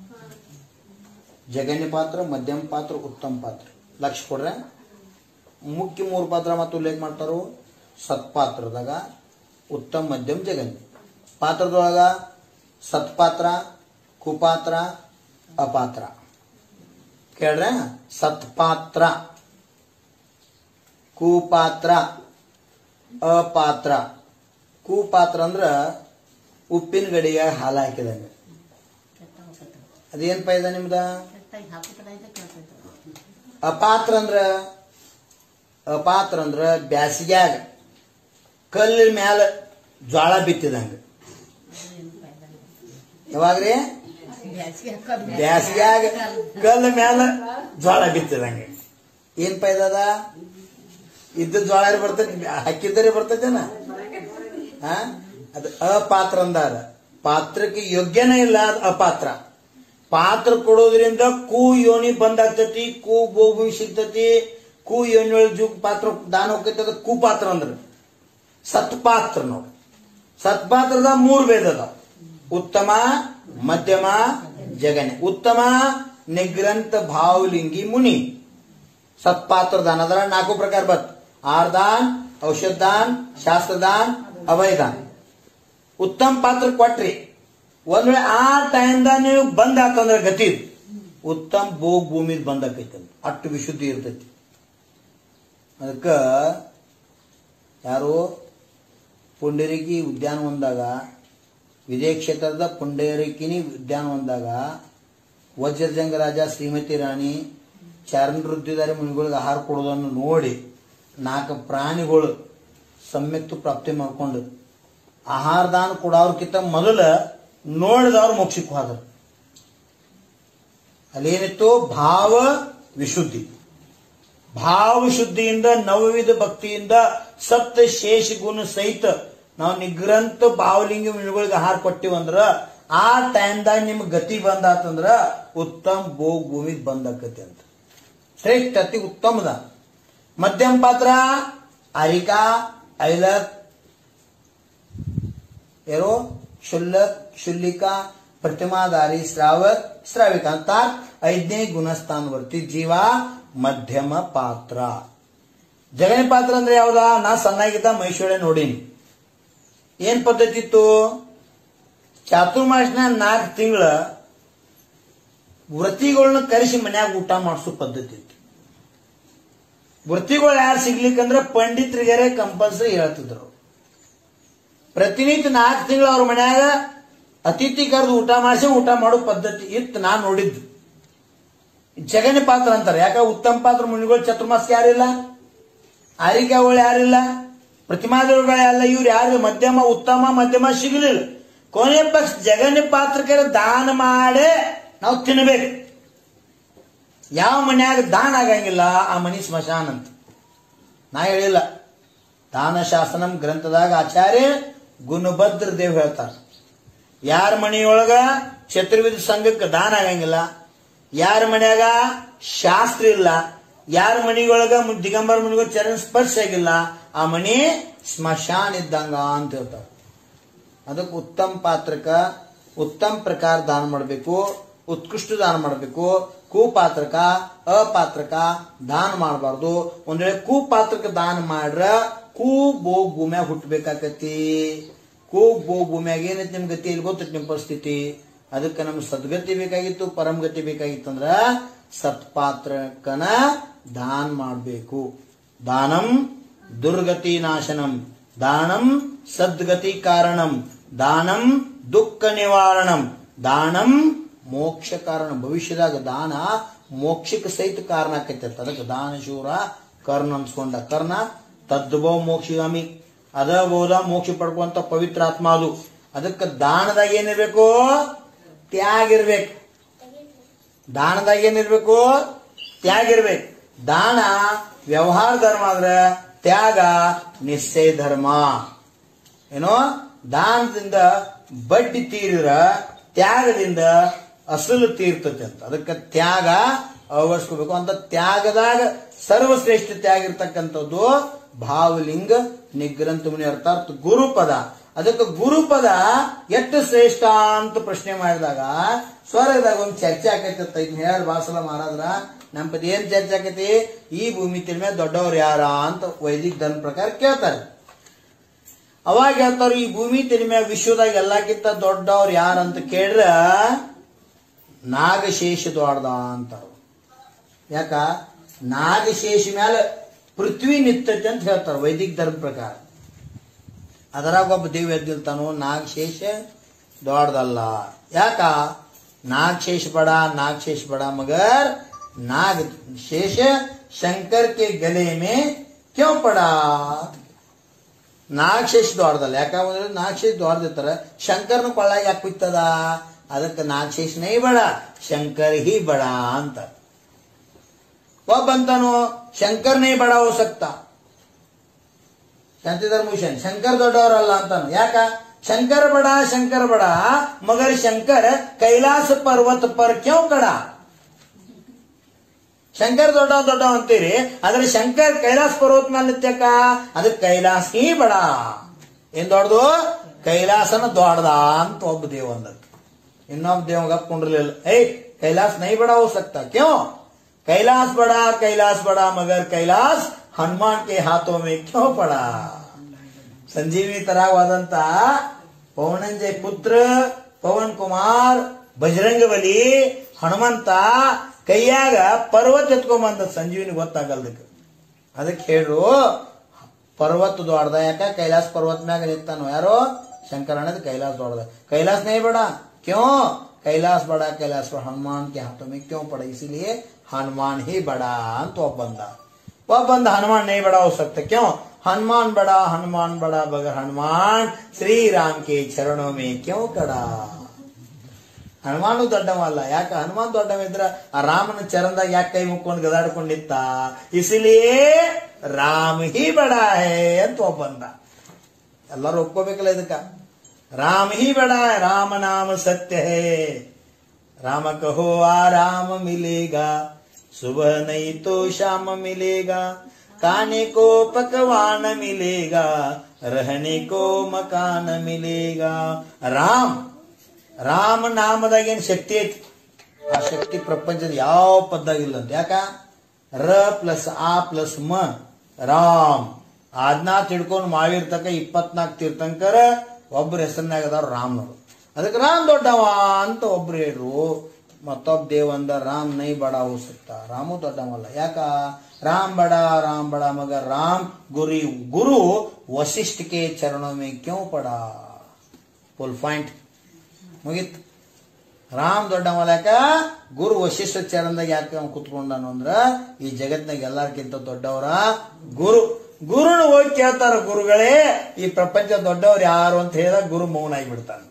ಜಗನ್ಯ ಪಾತ್ರ ಮಧ್ಯಮ ಪಾತ್ರ ಉತ್ತಮ ಪಾತ್ರ ಲಕ್ಷ ಕೊಡ್ರೆ ಮುಖ್ಯ ಮೂರು ಪಾತ್ರ ಮತ್ತು ಉಲ್ಲೇಖ ಮಾಡ್ತಾರು ಸತ್ಪಾತ್ರದಾಗ ಉತ್ತಮ ಮಧ್ಯಮ ಜಗನ್ಯ ಪಾತ್ರದೊಳಗ ಸತ್ಪಾತ್ರ ಕುಪಾತ್ರ ಅಪಾತ್ರ ಕೇಳ್ರೆ ಸತ್ಪಾತ್ರ ಕುಪಾತ್ರ ಅಪಾತ್ರ ಕುಪಾತ್ರ ಅಂದ್ರ ಉಪ್ಪಿನ ಗಡಿಯ ಹಾಲು ಹಾಕಿದಂಗೆ ಅದೇನ್ ಪೈದ ನಿಮ್ದ ಅಪಾತ್ರ ಅಂದ್ರ ಅಪಾತ್ರ ಅಂದ್ರ ಬ್ಯಾಸಿಗ್ಯಾಗ ಕಲ್ಲಿನ ಮ್ಯಾಲ ಜ್ವಾಳ ಬಿತ್ತಿದಂಗ ಯಾವಾಗ್ರಿ ಬ್ಯಾಸಿಗ್ಯಾಗ ಕಲ್ಲ ಮ್ಯಾಲ ಜ್ವಾಳ ಬಿತ್ತಿದಂಗ ಏನ್ ಪೈದದ ಇದ್ದ ಜ್ವಾಳ ಬರ್ತೈತಿ ಹಾಕಿದರೆ ಬರ್ತೈತೇನ ಹಾ ಅದು ಅಪಾತ್ರ ಅಂದಾರ ಪಾತ್ರಕ್ಕೆ ಯೋಗ್ಯನೇ ಇಲ್ಲ ಅದು ಅಪಾತ್ರ ಪಾತ್ರ ಕೊಡೋದ್ರಿಂದ ಕೂ ಯೋನಿ ಬಂದಾಗ್ತತಿ ಕೂ ಗೋಭೂಮಿ ಸಿಗ್ತತಿ ಕೂ ಯೋನಿ ಒಳಗೆ ಜುಗ್ ಪಾತ್ರ ದಾನ ಹೋಗ್ತೈತಿ ಅದು ಕುಪಾತ್ರ ಅಂದ್ರ ಸತ್ಪಾತ್ರ ನೋಡಿ ಸತ್ಪಾತ್ರದ ಮೂರು ಭೇದ ಅದಾವ ಉತ್ತಮ ಮಧ್ಯಮ ಜಗನೆ ಉತ್ತಮ ನಿಗ್ರಂಥ ಭಾವಲಿಂಗಿ ಮುನಿ ಸತ್ಪಾತ್ರ ದಾನ ಅದರ ನಾಲ್ಕು ಪ್ರಕಾರ ಬತ್ ಆರ್ದಾನ್ ಔಷಧಾನ್ ಶಾಸ್ತ್ರದಾನ್ ಅಭಯದಾನ್ ಉತ್ತಮ ಪಾತ್ರ ಕೊಟ್ರಿ ಒಂದ್ ವೇಳೆ ಆ ಟೈಮ್ದಾಗ ನೀವು ಬಂದ್ ಆತಂದ್ರ ಗತಿ ಉತ್ತಮ ಭೋಗ್ ಭೂಮಿ ಬಂದ್ ಆಕೈತಿ ಅಂತ ಅಷ್ಟು ವಿಶುದ್ಧಿ ಇರ್ತೈತಿ ಅದಕ್ಕ ಯಾರು ಪುಂಡರಿಕಿ ಉದ್ಯಾನವನದಾಗ ವಿಜಯ ಕ್ಷೇತ್ರದ ಪುಂಡರಿಕಿನಿ ಉದ್ಯಾನವನದಾಗ ವಜ್ರಜಂಗ ರಾಜ ಶ್ರೀಮತಿ ರಾಣಿ ಚರಣ ವೃದ್ಧಿದಾರಿ ಮುನಿಗಳಿಗೆ ಆಹಾರ ಕೊಡೋದನ್ನು ನೋಡಿ ನಾಲ್ಕು ಪ್ರಾಣಿಗಳು ಸಮ್ಯಕ್ತು ಪ್ರಾಪ್ತಿ ಮಾಡ್ಕೊಂಡು ಆಹಾರ ದಾನ ಕೊಡೋರ್ಕಿಂತ ಮೊದಲ ನೋಡಿದವ್ರು ಮೋಕ್ಷಕ್ಕೆ ಹೋದ್ರು ಅಲ್ಲೇನಿತ್ತು ಭಾವ ವಿಶುದ್ಧಿ ಭಾವ ಶುದ್ಧಿಯಿಂದ ನವವಿಧ ಭಕ್ತಿಯಿಂದ ಸಪ್ತ ಶೇಷ ಗುಣ ಸಹಿತ ನಾವು ನಿಗ್ರಂಥ ಭಾವಲಿಂಗ ಮಿಣುಗಳಿಗೆ ಆಹಾರ ಕೊಟ್ಟಿವಂದ್ರ ಆ ಟೈಮ್ದಾಗ ನಿಮ್ ಗತಿ ಬಂದಾತಂದ್ರ ಉತ್ತಮ ಭೋಗ್ ಭೂಮಿ ಬಂದಾಕತಿ ಅಂತ ಶ್ರೇಷ್ಠ ಅತಿ ಉತ್ತಮದ ಮಧ್ಯಮ ಪಾತ್ರ ಅರಿಕಾ ಐಲಕ್ ಏನು ಶುಲ್ಲಕ್ ಶುಲ್ಲಿಕಾ ಪ್ರತಿಮಾಧಾರಿ ಶ್ರಾವಕ್ ಶ್ರಾವಿಕ ಅಂತ ಐದನೇ ಗುಣಸ್ಥಾನವರ್ತಿ ಜೀವ ಮಧ್ಯಮ ಪಾತ್ರ ಜಗನಿ ಪಾತ್ರ ಅಂದ್ರೆ ಯಾವ್ದ ನಾ ಸಣ್ಣಾಗಿದ್ದ ಮೈಸೂಳೆ ನೋಡೀನಿ ಏನ್ ಪದ್ಧತಿ ಇತ್ತು ಚಾತುರ್ಮಾಸನ ನಾಲ್ಕು ತಿಂಗಳ ವ್ರತಿಗಳನ್ನ ಕರೆಸಿ ಮನ್ಯಾಗ ಊಟ ಮಾಡಿಸೋ ಪದ್ಧತಿ ಇತ್ತು ವೃತ್ತಿಗಳು ಯಾರು ಸಿಗ್ಲಿಕ್ಕಂದ್ರ ಪಂಡಿತರಿಗರೆ ಕಂಪಲ್ಸರಿ ಹೇಳ್ತಿದ್ರು ಪ್ರತಿನಿತ್ಯ ನಾಲ್ಕು ತಿಂಗಳು ಅವ್ರ ಮನ್ಯಾಗ ಅತಿಥಿ ಕರೆದು ಊಟ ಮಾಡಿಸಿ ಊಟ ಮಾಡೋ ಪದ್ಧತಿ ಇತ್ತು ನಾನ್ ನೋಡಿದ್ದು ಜಗನಿ ಪಾತ್ರ ಅಂತಾರೆ ಯಾಕ ಉತ್ತಮ ಪಾತ್ರ ಮುನಿಗಳು ಚತುರ್ಮಾಸ ಯಾರಿಲ್ಲ ಆರಿಕೆಗಳು ಯಾರಿಲ್ಲ ಪ್ರತಿಮಾದೇವಿಗಳು ಎಲ್ಲ ಇವ್ರು ಯಾರು ಮಧ್ಯಮ ಉತ್ತಮ ಮಧ್ಯಮ ಸಿಗಲಿಲ್ಲ ಕೊನೆ ಪಕ್ಷ ಜಗನಿ ಪಾತ್ರಕ್ಕೆ ದಾನ ಮಾಡೇ ನಾವು ತಿನ್ಬೇಕು ಯಾವ ಮನ್ಯಾಗ ದಾನ ಆಗಂಗಿಲ್ಲ ಆ ಮನಿ ಸ್ಮಶಾನ ಅಂತ ನಾ ಹೇಳಿಲ್ಲ ದಾನ ಶಾಸನಂ ಗ್ರಂಥದಾಗ ಆಚಾರ್ಯ ಗುಣಭದ್ರ ದೇವ್ ಹೇಳ್ತಾರ ಯಾರ ಮನೆಯೊಳಗ ಚತುರ್ವಿಧ ಸಂಘಕ್ಕೆ ದಾನ ಆಗಂಗಿಲ್ಲ ಯಾರ ಮನ್ಯಾಗ ಶಾಸ್ತ್ರ ಇಲ್ಲ ಯಾರ ಮನೆಯೊಳಗ ಮು- ದಿಗಂಬರ ಮನೆಗೆ ಚರಣ ಸ್ಪರ್ಶ ಆಗಿಲ್ಲ ಆ ಮನಿ ಸ್ಮಶಾನ ಇದ್ದಂಗ ಅಂತ ಹೇಳ್ತಾರ ಅದಕ್ಕೆ ಉತ್ತಮ ಪಾತ್ರಕ್ಕ ಉತ್ತಮ ಪ್ರಕಾರ ದಾನ ಮಾಡಬೇಕು ಉತ್ಕೃಷ್ಟ ದಾನ ಮಾಡಬೇಕು ಕುಪಾತ್ರಕ ಅಪಾತ್ರಕ ದಾನ ಮಾಡಬಾರ್ದು ಒಂದ್ ವೇಳೆ ಕುಪಾತ್ರಕ ದಾನ ಮಾಡ್ರ ಕು ಬೋ ಭೂಮ್ಯಾಗ ಹುಟ್ಟಬೇಕಾಕತಿ ಕು ಬೋ ಭೂಮ್ಯಾಗ ಏನೈತಿ ನಿಮ್ ಗತಿ ಇಲ್ಲಿ ಗೊತ್ತೈತಿ ನಿಮ್ ಪರಿಸ್ಥಿತಿ ಅದಕ್ಕೆ ನಮ್ಗೆ ಸದ್ಗತಿ ಬೇಕಾಗಿತ್ತು ಪರಮ ಗತಿ ಬೇಕಾಗಿತ್ತು ಅಂದ್ರ ಸತ್ಪಾತ್ರಕನ ದಾನ ಮಾಡಬೇಕು ದಾನಂ ದುರ್ಗತಿ ನಾಶನಂ ದಾನಂ ಸದ್ಗತಿ ಕಾರಣಂ ದಾನಂ ದುಃಖ ನಿವಾರಣಂ ದಾನಂ ಮೋಕ್ಷ ಕಾರಣ ಭವಿಷ್ಯದಾಗ ದಾನ ಮೋಕ್ಷಕ್ಕೆ ಸಹಿತ ಕಾರಣ ಆಕೈತೆ ಅಂತ. ಅದಕ್ಕೆ ದಾನ ಶೂರ ಕರ್ಣ ಅನ್ಸ್ಕೊಂಡ ಕರ್ಣ ತದ್ಭವ ಮೋಕ್ಷಗಾಮಿ ಅದ ಬೋಧ ಮೋಕ್ಷ ಪಡ್ಕೊಂತ ಪವಿತ್ರ ಆತ್ಮ ಅದು ಅದಕ್ಕೆ ದಾನದಾಗ ಏನಿರ್ಬೇಕು ತ್ಯಾಗ ಇರ್ಬೇಕು ದಾನದಾಗ ಏನಿರ್ಬೇಕು ತ್ಯಾಗ ಇರ್ಬೇಕು ದಾನ ವ್ಯವಹಾರ ಧರ್ಮ ಆದ್ರೆ ತ್ಯಾಗ ನಿಶ್ಚಯ ಧರ್ಮ ಏನೋ ದಾನದಿಂದ ಬಡ್ಡಿ ತೀರಿದ್ರ ತ್ಯಾಗದಿಂದ ಅಸಲು ತೀರ್ತತೆ ಅಂತ ಅದಕ್ಕೆ ತ್ಯಾಗ ಅಳವಡಿಸ್ಕೋಬೇಕು ಅಂತ ತ್ಯಾಗದಾಗ ಸರ್ವಶ್ರೇಷ್ಠ ತ್ಯಾಗ ಇರ್ತಕ್ಕಂಥದ್ದು ಭಾವಲಿಂಗ ನಿಗ್ರಂಥ ಮುನಿ ಅರ್ಥಾತ್ ಗುರುಪದ ಅದಕ್ಕೆ ಗುರುಪದ ಎಷ್ಟು ಶ್ರೇಷ್ಠ ಅಂತ ಪ್ರಶ್ನೆ ಮಾಡಿದಾಗ ಸ್ವರ್ಗದಾಗ ಒಂದು ಚರ್ಚೆ ಆಕೈತಿ ಇದನ್ನ ಹೇಳ ಬಾಸಲ ಮಾರಾದ್ರ ನಮ್ಮ ಪದ ಏನ್ ಚರ್ಚೆ ಆಕೈತಿ ಈ ಭೂಮಿ ತಿಳ ಮೇಲೆ ದೊಡ್ಡವ್ರು ಯಾರ ಅಂತ ವೈದಿಕ ಧರ್ಮ ಪ್ರಕಾರ ಕೇಳ್ತಾರೆ ಅವಾಗ ಹೇಳ್ತಾರ ಈ ಭೂಮಿ ತಿಳಿ ಮ್ಯಾಗ ವಿಶ್ವದಾಗ ಎಲ್ಲಕ್ಕಿಂತ ದೊಡ್ಡವ್ರು ಯಾರಂತ ಕೇಳ್ರ ನಾಗಶೇಷ ದೊಡ್ಡ ಅಂತಾರ ಯಾಕ ನಾಗಶೇಷ ಮ್ಯಾಲ ಪೃಥ್ವಿ ನಿತ್ತೈತೆ ಅಂತ ಹೇಳ್ತಾರ ವೈದಿಕ ಧರ್ಮ ಪ್ರಕಾರ ಅದರಾಗ ಒಬ್ಬ ದೇವ್ ಎದ್ದಿಲ್ತಾನು ನಾಗಶೇಷ ದೊಡ್ಡದಲ್ಲ ಯಾಕ ನಾಗಶೇಷ ಬಡ ನಾಗಶೇಷ ಬಡ ಮಗರ್ नाग शेष ಶಂಕರ್ ಕೆ ಗಲೆ ಮೇ ಕ್ಯೋ ಪಡ ನಾಗಶೇಷ ದೊಡ್ಡದಲ್ಲ ಯಾಕಂದ್ರೆ ನಾಗಶೇಷ ದೊಡ್ಡದಿರ್ತಾರ ಶಂಕರ್ನ ಕೊಳ್ಳ ಯಾಕೆ ಬಿತ್ತದ ಅದಕ್ಕೆ ನಾಗಶೇಷ ನೈ ಬಡ ಶಂಕರ್ ಹಿ ಬಡ ಅಂತ ಒಬ್ಬಂತಾನು ಶಂಕರ್ ನೈ ಬಡ ಹೋ ಸಕ್ತಾ ಶಾಂತಿಧರ್ ಭೂಷಣ್ ಶಂಕರ್ ದೊಡ್ಡವರಲ್ಲ ಅಂತಾನು ಯಾಕ ಶಂಕರ್ ಬಡ ಶಂಕರ್ ಬಡ ಮಗರ್ ಶಂಕರ್ ಕೈಲಾಸ ಪರ್ವತ ಪರ್ ಕ್ಯೋ ಕಡ ಶಂಕರ್ ದೊಡ್ಡ ದೊಡ್ಡ ಅಂತೀರಿ ಆದ್ರೆ ಶಂಕರ್ ಕೈಲಾಸ ಪರ್ವತ ಮೇಲೆ ನಿತ್ಯಕ ಅದಕ್ಕೆ ಕೈಲಾಸ ಹೀ ಬಡ ಏನ್ ದೊಡ್ಡದು ಕೈಲಾಸನ ದೊಡ್ಡದ ಅಂತ ಒಬ್ಬ ದೇವ ಅಂದದ್ದು ಇನ್ನೊಬ್ಬ ದೇವ ಗಪ್ಕೊಂಡಿರ್ಲಿಲ್ಲ ಏಯ್ ಕೈಲಾಸ ನೈ ಬಡ ಹೋ ಸಕ್ತಾ ಕ್ಯೋ कैलाश बड़ा कैलाश बड़ा मगर कैलाश हनुमान के हाथों में क्यों पड़ा ಸಂಜೀವಿನಿ ತರವಾದಂತ ಪವನಂಜಯ ಪುತ್ರ ಪವನ್ ಕುಮಾರ್ ಬಜರಂಗ ಬಲಿ ಹನುಮಂತ ಕೈಯಾಗ ಪರ್ವತ ಎತ್ಕೊಂಬಂದ ಸಂಜೀವಿನಿ ಗೊತ್ತಾಗಲ್ದಕ್ಕೆ ಅದಕ್ಕೆ ಹೇಳ್ರು ಪರ್ವತ ದೊಡ್ಡದ ಯಾಕ ಕೈಲಾಸ ಪರ್ವತ ಮ್ಯಾಗ ನಿಂತಾನು ಯಾರೋ ಶಂಕರ ಅನ್ನೋದು ಕೈಲಾಸ ದೊಡ್ಡದ ಕೈಲಾಸ नहीं बड़ा क्यों कैलाश बड़ा कैलाश पर हनुमान के हाथों में क्यों पड़ा इसीलिए हनुमान ही बड़ा ಅಂತ ಒಬ್ಬ ಬಂದ ಒಬ್ಬ ಬಂದ ಹನುಮಾನ್ नहीं बड़ा हो सकता क्यों हनुमान बड़ा हनुमान बड़ा बगर हनुमान श्री राम के चरणों में क्यों कड़ा ಹನುಮಾನು ದೊಡ್ಡವಲ್ಲ ಯಾಕ ಹನುಮಾನ್ ದೊಡ್ಡವ ಇದ್ರ ಆ ರಾಮನ ಚರಣದಾಗ ಯಾಕೆ ಕೈ ಮುಕ್ಕೊಂಡು ಗದಾಡ್ಕೊಂಡಿತ್ತ ಇಸಿಲಿಯೇ ರಾಮ್ ಹಿ ಬಡ ಹೇ ಅಂತ ಒಬ್ಬ ಬಂದ ಎಲ್ಲರೂ ಒಪ್ಕೋಬೇಕಲ್ಲ ಇದಕ್ಕ ರಾಮ ಹಿ ಬಡ ಹೈ, ರಾಮ ನಾಮ ಸತ್ಯ ಹೇ राम कहो आराम मिलेगा सुबह नहीं तो शाम मिलेगा खाने को पकवान मिलेगा रहने को मकान मिलेगा ರಾಮ್ ರಾಮ ನಾಮದಾಗ ಏನ್ ಶಕ್ತಿ ಐತಿ ಆ ಶಕ್ತಿ ಪ್ರಪಂಚದ ಯಾವ ಪದ್ದಾಗಿಲ್ಲ ಅಂತ ಯಾಕ ರ ಪ್ಲಸ್ ಆ ಪ್ಲಸ್ ಮ ರಾಮ್ ಅದನ್ನ ತಿಳ್ಕೊಂಡು ಮಾಡಿರ್ತಕ್ಕ ಇಪ್ಪತ್ನಾಲ್ಕು ತೀರ್ಥಂಕರ ಒಬ್ಬರ ಹೆಸರಿನಾಗ ಅದಾರ ರಾಮ್ನವರು ಅದಕ್ಕೆ ರಾಮ್ ದೊಡ್ಡವ ಅಂತ ಒಬ್ರು ಹೇಳ್ರು ಮತ್ತೊಬ್ಬ ದೇವ್ ಅಂದ ರಾಮ್ ನೈ ಬಡ ಹೋ ಸಕ್ತಾ ರಾಮು ದೊಡ್ಡವಲ್ಲ ಯಾಕ ರಾಮ್ ಬಡ ರಾಮ್ ಬಡ ಮಗ ರಾಮ್ ಗುರಿ ಗುರು ವಸಿಷ್ಠ ಕೆ ಚರಣೋ ಮೇ ಕ್ಯೂ ಪಡ ಫುಲ್ ಪಾಯಿಂಟ್ ಮುಗೀತ್ ರಾಮ್ ದೊಡ್ಡವಲ್ಲ ಯಾಕ ಗುರು ವಶಿಷ್ಠ ಚರಣದಾಗ ಯಾಕೆ ಅವ್ನು ಕುತ್ಕೊಂಡನು ಅಂದ್ರ ಈ ಜಗತ್ನಾಗ ಎಲ್ಲಾರ್ಕಿಂತ ದೊಡ್ಡವರ ಗುರು ಗುರುನ ಹೋಗಿ ಕೇಳ್ತಾರ ಗುರುಗಳೇ ಈ ಪ್ರಪಂಚ ದೊಡ್ಡವ್ರು ಯಾರು ಅಂತ ಹೇಳಿದಾಗ ಗುರು ಮೌನ ಆಗಿಬಿಡ್ತಾನೆ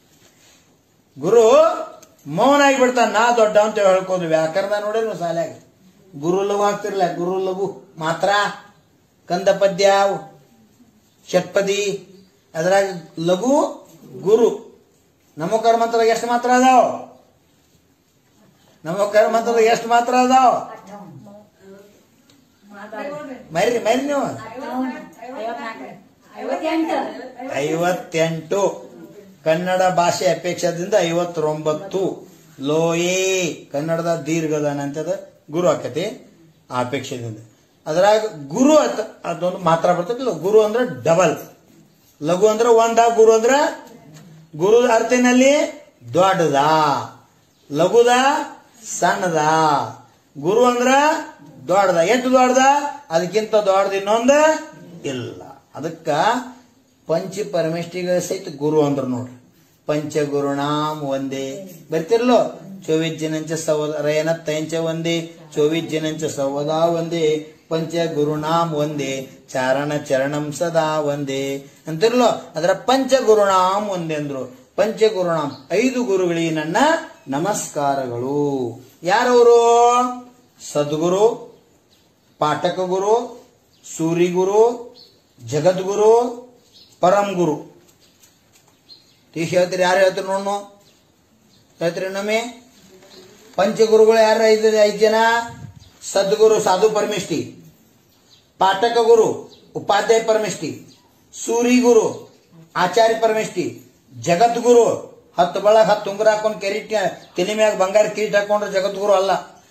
ಗುರು ಮೌನ ಆಗಿಬಿಡ್ತಾನೆ ನಾ ದೊಡ್ಡ ಅಂತ ಹೇಳ್ಕೋದು ವ್ಯಾಕರಣ ನೋಡ್ರಿ ನೀವು ಶಾಲ್ಯಾಗ ಗುರು ಲಘು ಆಗ್ತಿರ್ಲ ಗುರು ಲಘು ಮಾತ್ರ ಕಂದ ಪದ್ಯ ಷಟ್ಪದಿ ಅದ್ರಾಗ ಲಘು ಗುರು ನಮೋಕಾರ ಮಂತ್ರದಾಗ ಎಷ್ಟು ಮಾತ್ರ ಅದಾವ ನಮೋಕಾರ ಮಂತ್ರದಾಗ ಎಷ್ಟು ಮಾತ್ರ ಅದಾವ ಮೈರಿ ಮೈರಿ ನೀವು ಐವತ್ತೆಂಟು ಕನ್ನಡ ಭಾಷೆ ಅಪೇಕ್ಷದಿಂದ ಐವತ್ತೊಂಬತ್ತು ಲೋಯೇ ಕನ್ನಡದ ದೀರ್ಘದಾನ ಅಂತದ ಗುರು ಆಕತಿ ಆ ಅಪೇಕ್ಷದಿಂದ ಅದ್ರಾಗ ಗುರು ಅತ್ ಅದೊಂದು ಮಾತ್ರ ಬರ್ತೈತಿಲ್ಲ ಗುರು ಅಂದ್ರೆ ಡಬಲ್ ಲಘು ಅಂದ್ರೆ ಒಂದ ಗುರು ಅಂದ್ರ ಗುರು ಅರ್ಥನಲ್ಲಿ ದೊಡ್ಡದ ಲಘುದ ಸಣ್ಣದ ಗುರು ಅಂದ್ರ ದೊಡ್ಡದ ಎಷ್ಟು ದೊಡ್ಡದ ಅದಕ್ಕಿಂತ ದೊಡ್ಡದ ಇನ್ನೊಂದ ಇಲ್ಲ ಅದಕ್ಕ ಪಂಚ ಪರಮೇಷ್ಠಿಗ ಸಹಿತ ಗುರು ಅಂದ್ರ ನೋಡ್ರಿ ಪಂಚಗುರುಣಾಮ್ ಒಂದೇ ಬರ್ತಿರ್ಲೋ ಚೋವಿಸ್ ಜನಂಚ ಸವದರಯನ ತೈಂಚ ಒಂದೇ ಚೋವಿಸ್ ಜನಂಚ ಸವದಾ ಒಂದೇ ಪಂಚ ಗುರುನಾಮ್ ಒಂದೇ ಚಾರಣ ಚರಣಂ ಸದಾ ಒಂದೇ ಅಂತಿರ್ಲೋ ಅದರ ಪಂಚ ಗುರುನಾಮ್ ಒಂದೇ ಅಂದ್ರು ಪಂಚ ಗುರುನಾಮ್ ಐದು ಗುರುಗಳಿಗೆ ನನ್ನ ನಮಸ್ಕಾರಗಳು ಯಾರವರು ಸದ್ಗುರು ಪಾಠಕ ಗುರು ಸೂರಿಗುರು ಜಗದ್ಗುರು ಪರಂ ಗುರು ತೀಶ್ ಹೇಳ್ತೀರಿ ಯಾರು ಹೇಳ್ತೀರಿ ನೋಡು ಹೇಳ್ತೀರಿ ನಮ್ಮೆ ಪಂಚಗುರುಗಳು ಯಾರು ಐದು ಐದು ಜನ ಸದ್ಗುರು ಸಾಧು ಪರಮೇಷ್ಠಿ ಪಾಠಕ ಗುರು ಉಪಾಧ್ಯಾಯ ಪರಮೇಷ್ಠಿ ಸೂರಿ ಗುರು ಆಚಾರ್ಯ ಪರಮೇಷ್ಠಿ ಜಗದ್ಗುರು ಹತ್ತು ಬಳ ಹತ್ತು ಉಂಗುರ ಹಾಕೊಂಡು ಕೆರಿಟ್ ತಲೆ ಮ್ಯಾಗ ಬಂಗಾರ ಕಿರೀಟ್ ಹಾಕೊಂಡ್ರೆ ಜಗದ್ಗುರು ಅಲ್ಲ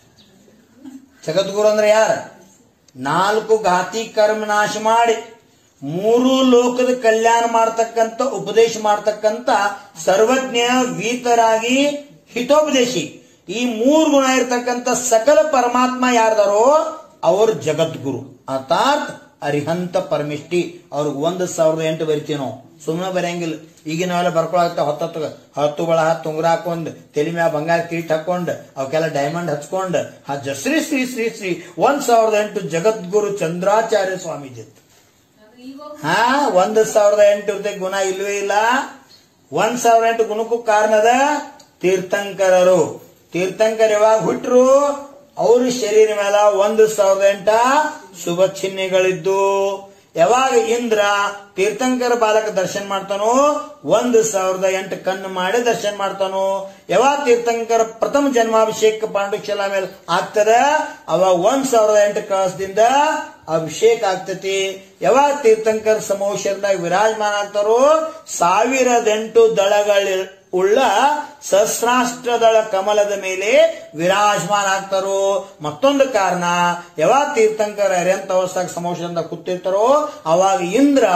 ಜಗದ್ಗುರು ಅಂದ್ರೆ ಯಾರ ನಾಲ್ಕು ಘಾತಿ ಕರ್ಮ ನಾಶ ಮಾಡಿ ಮೂರು ಲೋಕದ ಕಲ್ಯಾಣ ಮಾಡ್ತಕ್ಕಂಥ ಉಪದೇಶ ಮಾಡ್ತಕ್ಕಂಥ ಸರ್ವಜ್ಞ ವೀತರಾಗಿ ಹಿತೋಪದೇಶಿ ಈ ಮೂರು ಗುಣ ಇರತಕ್ಕಂಥ ಸಕಲ ಪರಮಾತ್ಮ ಯಾರ್ದಾರೋ ಅವರು ಜಗದ್ಗುರು ಅರ್ಥಾತ್ ಅರಿಹಂತ ಪರಮಿಷ್ಠಿ ಅವ್ರಿಗೆ ಒಂದು ಸಾವಿರದ ಎಂಟು ಬರಿತೀವಿ ನಾವು ಸುಮ್ಮನೆ ಬರೆಯಂಗಿಲ್ಲ ಈಗಿನ ನಾವೆಲ್ಲ ಬರ್ಕೊಳತ್ತ ಹತ್ತತ್ತು ಹತ್ತು ಬಳ ಹತ್ತು ಉಂಗುರ ಹಾಕೊಂಡ್ ತಲೆ ಮ್ಯಾಗ ಬಂಗಾರ ಕಿರೀಟ್ ಹಾಕೊಂಡ್ ಅವಕ್ಕೆಲ್ಲ ಡೈಮಂಡ್ ಹಚ್ಕೊಂಡ್ ಆ ಶ್ರೀ ಶ್ರೀ ಶ್ರೀ ಶ್ರೀ ಒಂದ್ ಸಾವಿರದ ಎಂಟು ಜಗದ್ಗುರು ಚಂದ್ರಾಚಾರ್ಯ ಸ್ವಾಮೀಜಿ ಅಂತ. ಹಾ ಒಂದ್ ಸಾವಿರದ ಎಂಟು ಇರ್ತದೆ ಗುಣ ಇಲ್ವೇ ಇಲ್ಲ ಒಂದ್ ಸಾವಿರದ ಎಂಟು ಗುಣಕ್ಕೂ ಕಾರಣದ ತೀರ್ಥಂಕರರು ತೀರ್ಥಂಕರ್ ಯಾವಾಗ ಹುಟ್ರು ಅವ್ರ ಶರೀರ ಮೇಲೆ ಒಂದು ಸಾವಿರದ ಎಂಟ ಶುಭ ಚಿಹ್ನೆಗಳಿದ್ದು ಯಾವಾಗ ಇಂದ್ರ ತೀರ್ಥಂಕರ ಬಾಲಕ ದರ್ಶನ ಮಾಡ್ತಾನೋ ಒಂದು ಸಾವಿರದ ಎಂಟು ಕಣ್ಣು ಮಾಡಿ ದರ್ಶನ ಮಾಡ್ತಾನೋ ಯಾವಾಗ ತೀರ್ಥಂಕರ ಪ್ರಥಮ ಜನ್ಮಾಭಿಷೇಕ ಪಾಂಡುಕ್ಷಲ ಮೇಲೆ ಆಗ್ತದ ಅವಾಗ ಒಂದ್ ಸಾವಿರದ ಎಂಟು ಕಳಸದಿಂದ ಅಭಿಷೇಕ ಆಗ್ತತಿ ಯಾವಾಗ ತೀರ್ಥಂಕರ್ ಸಮೋಷರದಾಗ ವಿರಾಜಮಾನ ಆಗ್ತಾರೋ ಸಾವಿರದೆಂಟು ದಳಗಳ ಉಳ್ಳ ಸಹಸ್ರಾಷ್ಟ್ರ ದಳ ಕಮಲದ ಮೇಲೆ ವಿರಾಜಮಾನ ಆಗ್ತಾರೋ ಮತ್ತೊಂದು ಕಾರಣ ಯಾವಾಗ ತೀರ್ಥಂಕರ ಅರ್ಯಂತ ಅವಸ್ಥಾಗ ಸಮೋಷದಿಂದ ಕೂತಿರ್ತಾರೋ ಅವಾಗ ಇಂದ್ರ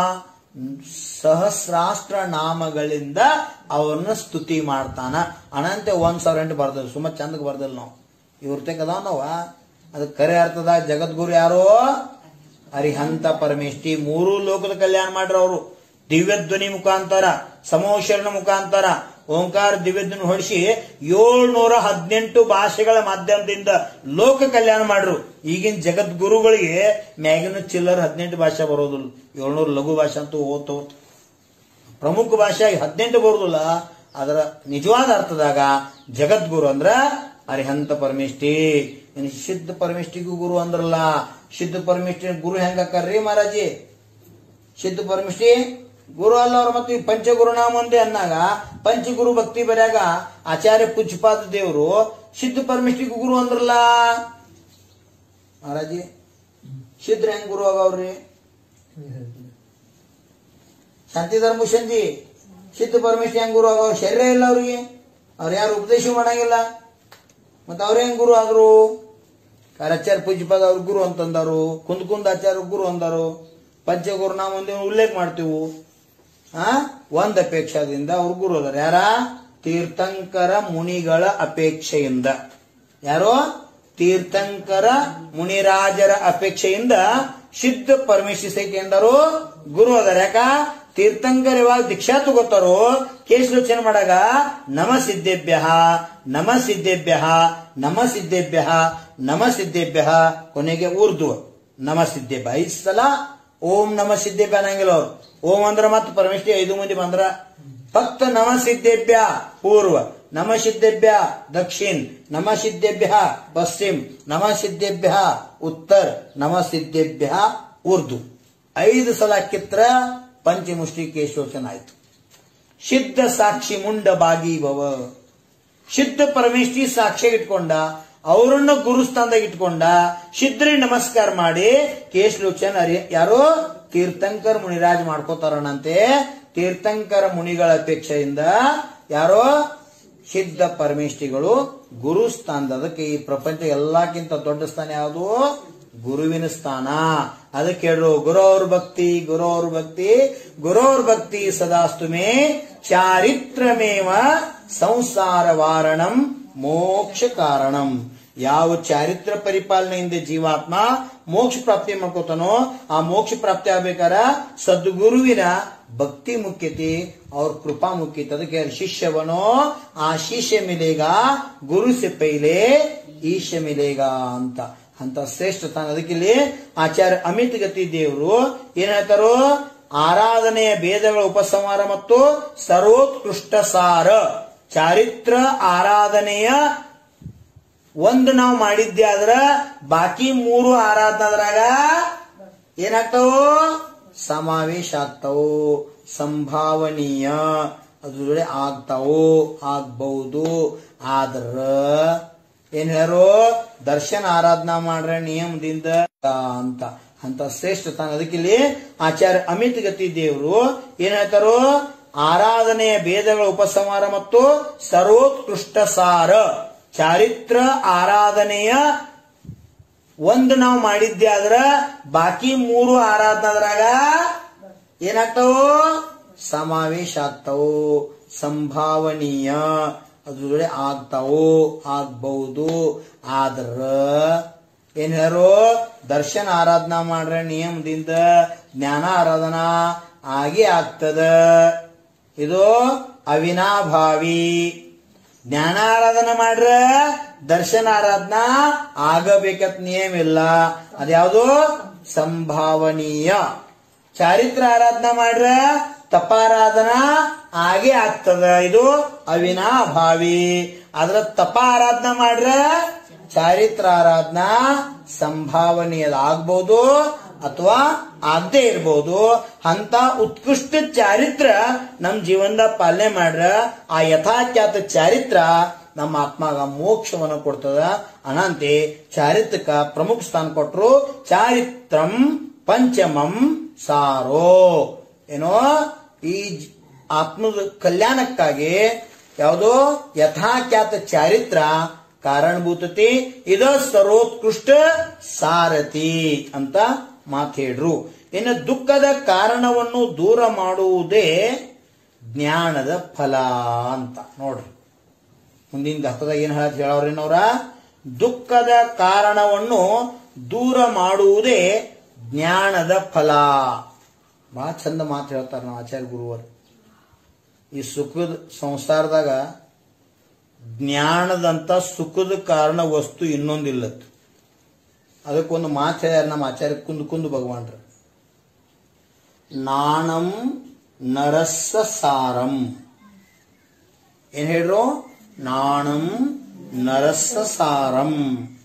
ಸಹಸ್ರಾಷ್ಟ್ರ ನಾಮಗಳಿಂದ ಅವ್ರನ್ನ ಸ್ತುತಿ ಮಾಡ್ತಾನ ಅನಂತ ಒಂದ್ ಸಾವಿರ ಎಂಟು ಬರ್ದಲ್ ಸುಮ್ಮ ಚಂದಕ್ಕೆ ಬರ್ದಲ್ ನಾವು ಇವ್ರ ಅದಾವ ನಾವ ಅದಕ್ಕೆ ಕರೆ ಅರ್ಥದ ಜಗದ್ಗುರು ಯಾರು ಅರಿಹಂತ ಪರಮೇಷ್ಠಿ ಮೂರು ಲೋಕದ ಕಲ್ಯಾಣ ಮಾಡ್ರ ಅವರು ದಿವ್ಯಧ್ವನಿ ಮುಖಾಂತರ ಸಮೋಶರಣ ಮುಖಾಂತರ ಓಂಕಾರ ದಿವ್ಯಧ್ವನಿ ಹೊಡಿಸಿ ಏಳ್ನೂರ ಹದಿನೆಂಟು ಭಾಷೆಗಳ ಮಾಧ್ಯಮದಿಂದ ಲೋಕ ಕಲ್ಯಾಣ ಮಾಡ್ರು ಈಗಿನ ಜಗದ್ಗುರುಗಳಿಗೆ ಮ್ಯಾಗಿನ ಚಿಲ್ಲರ್ ಹದಿನೆಂಟು ಭಾಷೆ ಬರೋದಿಲ್ಲ ಏಳ್ನೂರು ಲಘು ಭಾಷೆ ಅಂತೂ ಓದ್ತ ಓದ್ತ ಪ್ರಮುಖ ಭಾಷೆ ಹದಿನೆಂಟು ಬರುದಿಲ್ಲ ಅದರ ನಿಜವಾದ ಅರ್ಥದಾಗ ಜಗದ್ಗುರು ಅಂದ್ರ ಅರಿಹಂತ ಪರಮೇಷ್ಠಿ ಇನ್ನು ಸಿದ್ಧ ಪರಮೇಷ್ಠಿಗೂ ಗುರು ಅಂದ್ರಲ್ಲ ಸಿದ್ಧ ಪರಮೇಷ್ಠಿ ಗುರು ಹೆಂಗಾಕರ್ರಿ ಮಹಾರಾಜಿ ಸಿದ್ಧ ಪರಮೇಷ್ಠಿ ಗುರು ಅಲ್ಲ ಅವ್ರ ಮತ್ತೆ ಈ ಪಂಚಗುರುನಾಮ ಒಂದೇ ಅನ್ನಾಗ ಪಂಚಗುರು ಭಕ್ತಿ ಬರ್ಯಾಗ ಆಚಾರ್ಯ ಪೂಜ್ಯಪಾದ ದೇವರು ಸಿದ್ಧ ಪರಮೇಷ್ಠಿಗೂ ಗುರು ಅಂದ್ರಲ್ಲ ಮಹಾರಾಜಿ ಸಿದ್ಧ ಹೆಂಗ್ ಗುರು ಆಗವ್ರಿ ಶಾಂತಿಧರ್ ಮುಷಂಜಿ ಸಿದ್ಧ ಪರಮೇಶ್ವರ ಹೆಂಗ್ ಗುರು ಆಗೋ ಶರೀರ ಇಲ್ಲ ಅವ್ರಿಗೆ ಅವ್ರು ಯಾರು ಉಪದೇಶ ಮಾಡಂಗಿಲ್ಲ ಮತ್ತೆ ಅವ್ರ ಹೆಂಗ್ ಗುರು ಆದ್ರು ಆಚಾರ್ಯ ಪೂಜ್ಯಪಾದ ಅವ್ರ ಗುರು ಅಂತಂದಾರು ಕುಂದ್ ಕುಂದ್ ಆಚಾರ್ಯ ಗುರು ಅಂದಾರು ಪಂಚಗುರು ನಾವು ಒಂದೇ ಉಲ್ಲೇಖ ಮಾಡ್ತೀವಿ ಆ ಒಂದ್ ಅಪೇಕ್ಷದಿಂದ ಅವ್ರ ಗುರು ಅದಾರ ಯಾರ ತೀರ್ಥಂಕರ ಮುನಿಗಳ ಅಪೇಕ್ಷೆಯಿಂದ ಯಾರೋ ತೀರ್ಥಂಕರ ಮುನಿರಾಜರ ಅಪೇಕ್ಷೆಯಿಂದ ಸಿದ್ಧ ಪರಮೇಶ್ವರ ಸಹಿತ ಎಂದರು ಗುರು ಅದಾರ ಯಾಕ ತೀರ್ಥಂಕರ್ ಯಾವಾಗ ದೀಕ್ಷಾ ತಗೋತಾರೋ ಕೇಶಲೋಚನೆ ಮಾಡಾಗ ನಮ ಸಿದ್ಧೇಭ್ಯ ನಮ ಸಿದ್ಧೇಭ್ಯ ನಮ ಸಿದ್ಧೇಭ್ಯ ನಮ ಸಿದ್ಧೇಭ್ಯ ಕೊನೆಗೆ ಉರ್ದು ನಮ ಸಿದ್ಧೇಭ್ಯ ಐದು ಸಲ ಓಂ ನಮ ಸಿದ್ಧೇಭ್ಯ ಅನ್ನಂಗಿಲ್ಲ ಅವ್ರು ಓಂ ಅಂದ್ರ ಮತ್ತೆ ಪರಮೇಶ್ವರಿ ಐದು ಮಂದಿ ಬಂದ್ರ ಫಕ್ತ ನಮ ಸಿದ್ಧೇಭ್ಯ ಪೂರ್ವ ನಮ ಸಿದ್ಧೇಭ್ಯ ದಕ್ಷಿಣ ನಮ ಸಿದ್ಧೇಭ್ಯ ಪಶ್ಚಿಮ ನಮ ಸಿದ್ಧೇಭ್ಯ ಉತ್ತರ ನಮ ಸಿದ್ಧೇಭ್ಯ ಉರ್ದು ಐದು ಸಲ ಕಿತ್ರ ಪಂಚಮುಷ್ಟಿ ಕೇಶೋಚನ ಆಯ್ತು ಸಿದ್ಧ ಸಾಕ್ಷಿ ಮುಂಡ ಬಾಗಿ ಭವ ಸಿದ್ಧ ಪರಮೇಶ್ವರಿ ಸಾಕ್ಷಿ ಇಟ್ಕೊಂಡ ಅವರನ್ನ ಗುರುಸ್ಥಾನದಾಗ ಇಟ್ಕೊಂಡ ಸಿದ್ಧರಿ ನಮಸ್ಕಾರ ಮಾಡಿ ಕೇಶಲೋಚನ್ ಅರಿ ಯಾರೋ ತೀರ್ಥಂಕರ್ ಮುನಿರಾಜ್ ಮಾಡ್ಕೋತಾರನಂತೆ ತೀರ್ಥಂಕರ ಮುನಿಗಳ ಅಪೇಕ್ಷೆಯಿಂದ ಯಾರೋ ಸಿದ್ಧ ಪರಮೇಷ್ಠಿಗಳು ಗುರು ಸ್ಥಾನದ ಅದಕ್ಕೆ ಈ ಪ್ರಪಂಚ ಎಲ್ಲಕ್ಕಿಂತ ದೊಡ್ಡ ಸ್ಥಾನ ಯಾವುದು ಗುರುವಿನ ಸ್ಥಾನ ಅದಕ್ಕೆ ಹೇಳ್ರು ಗುರೋರ್ ಭಕ್ತಿ ಗುರೋರ್ ಭಕ್ತಿ ಗುರೋರ್ ಭಕ್ತಿ ಸದಾಸ್ತು ಮೇ ಚಾರಿತ್ರಮೇವ ಸಂಸಾರ ವಾರಣಂ ಮೋಕ್ಷ ಕಾರಣಂ ಯಾವ ಚಾರಿತ್ರ ಪರಿಪಾಲನೆಯಿಂದ ಜೀವಾತ್ಮ ಮೋಕ್ಷ ಪ್ರಾಪ್ತಿ ಮಾಡ್ಕೋತಾನೋ ಆ ಮೋಕ್ಷ ಪ್ರಾಪ್ತಿ ಆಗ್ಬೇಕಾರ ಸದ್ಗುರುವಿನ ಭಕ್ತಿ ಮುಖ್ಯತೆ ಅವ್ರ ಕೃಪಾ ಮುಖ್ಯತೆ ಅದಕ್ಕೆ ಶಿಷ್ಯವನೋ ಆ ಶಿಷ್ಯ ಮಿಲೇಗ ಗುರು ಸೆ ಪೈಲೆ ಈಶ ಮಿಲೇಗ ಅಂತ ಅಂತ ಶ್ರೇಷ್ಠ ತಾನ ಅದಕ್ಕೆ ಇಲ್ಲಿ ಆಚಾರ್ಯ ಅಮಿತ್ ಗತಿ ದೇವರು ಏನ್ ಹೇಳ್ತಾರೋ ಆರಾಧನೆಯ ಭೇದಗಳ ಉಪಸಂಹಾರ ಮತ್ತು ಸರ್ವೋತ್ಕೃಷ್ಟ ಸಾರ ಚಾರಿತ್ರ ಆರಾಧನೆಯ ಒಂದು ನಾವು ಮಾಡಿದ್ದೆ ಆದ್ರ ಬಾಕಿ ಮೂರು ಆರಾಧನದ್ರಾಗ ಏನಾಗ್ತಾವು ಸಮಾವೇಶ ಆಗ್ತಾವು ಸಂಭಾವನೀಯ ಅದ್ರ ಜೊತೆ ಆಗ್ತಾವು ಆಗ್ಬಹುದು ಆದ್ರ ಏನ್ ಹೇಳ್ಯಾರು ದರ್ಶನ ಆರಾಧನಾ ಮಾಡ್ರೆ ನಿಯಮದಿಂದ ಅಂತ ಅಂತ ಶ್ರೇಷ್ಠ ತಾನ ಅದಕ್ಕಿಲ್ಲಿ ಆಚಾರ್ಯ ಅಮಿತ್ ಗತಿ ದೇವರು ಏನ್ ಹೇಳ್ತಾರೋ ಆರಾಧನೆಯ ಭೇದಗಳ ಉಪಸಂಹಾರ ಮತ್ತು ಸರ್ವೋತ್ಕೃಷ್ಟ ಸಾರ ಚಾರಿತ್ರ ಆರಾಧನೆಯ ಒಂದು ನಾವು ಮಾಡಿದ್ದೆ ಆದ್ರ ಬಾಕಿ ಮೂರು ಆರಾಧನಾದ್ರಾಗ ಏನಾಗ್ತಾವು ಸಮಾವೇಶ ಆಗ್ತಾವು ಸಂಭಾವನೀಯ ಅದ್ರ ಆಗ್ತಾವು ಆಗ್ಬಹುದು ಆದ್ರ ಏನ್ ಹೇಳೋ ದರ್ಶನ ಆರಾಧನಾ ಮಾಡ್ರೆ ನಿಯಮದಿಂದ ಜ್ಞಾನ ಆರಾಧನಾ ಆಗೇ ಆಗ್ತದ ಇದು ಅವಿನಾಭಾವಿ ಜ್ಞಾನ ಆರಾಧನೆ ಮಾಡ್ರ ದರ್ಶನ ಆರಾಧನಾ ಆಗಬೇಕತ್ ನಿಯಮ ಇಲ್ಲ ಅದ್ಯಾವುದು ಸಂಭಾವನೀಯ ಚಾರಿತ್ರ ಆರಾಧನಾ ಮಾಡ್ರ ತಪಾರಾಧನಾ ಆಗೇ ಆಗ್ತದ ಇದು ಅವಿನಾಭಾವಿ ಅದ್ರ ತಪ ಆರಾಧನಾ ಮಾಡ್ರ ಚಾರಿತ್ರ ಆರಾಧನಾ ಸಂಭಾವನೀಯದ ಆಗ್ಬಹುದು ಅಥವಾ ಆಗದೆ ಇರ್ಬೋದು ಅಂತ ಉತ್ಕೃಷ್ಟ ಚಾರಿತ್ರ ನಮ್ ಜೀವನದ ಪಾಲನೆ ಮಾಡ್ರ ಆ ಯಥಾಖ್ಯಾತ ಚಾರಿತ್ರ ನಮ್ಮ ಆತ್ಮಾಗ ಮೋಕ್ಷವನ್ನು ಕೊಡ್ತದ ಅನಂತೆ ಚಾರಿತ್ರಕ ಪ್ರಮುಖ ಸ್ಥಾನ ಕೊಟ್ರು ಚಾರಿತ್ರಂ ಪಂಚಮಂ ಸಾರೋ ಏನೋ ಈ ಜ್- ಆತ್ಮದ ಕಲ್ಯಾಣಕ್ಕಾಗಿ ಯಾವುದೋ ಯಥಾಖ್ಯಾತ ಚಾರಿತ್ರ ಕಾರಣಭೂತತಿ ಇದ ಸರ್ವೋತ್ಕೃಷ್ಟ ಸಾರಥಿ ಅಂತ ಮಾತು ಹೇಳ್ರು ಇನ್ನು ದುಃಖದ ಕಾರಣವನ್ನು ದೂರ ಮಾಡುವುದೇ ಜ್ಞಾನದ ಫಲ ಅಂತ ನೋಡ್ರಿ ಮುಂದಿನ ಘಟ್ಟದಾಗ ಏನ್ ಹೇಳತ್ ಹೇಳವ್ರೇನವ್ರ ದುಃಖದ ಕಾರಣವನ್ನು ದೂರ ಮಾಡುವುದೇ ಜ್ಞಾನದ ಫಲ ಬಹಳ ಚಂದ ಮಾತು ಹೇಳ್ತಾರೆ ನಾವು ಆಚಾರ್ಯ ಗುರುವರು ಈ ಸುಖದ ಸಂಸಾರದಾಗ ಜ್ಞಾನದಂತ ಸುಖದ ಕಾರಣ ವಸ್ತು ಇನ್ನೊಂದಿಲ್ಲತ್ತು ಅದಕ್ಕೊಂದು ಮಾತು ಹೇಳ್ಯಾರ ನಮ್ಮ ಆಚಾರ್ಯ ಕುಂದು ಕುಂದು ಭಗವಾನ್ರ ನಾಣಂ ನರಸ್ಸ ಸಾರಂ ಏನ್ ಹೇಳ್ರು ನಾಣಂ ನರಸ್ಸ ಸಾರಂ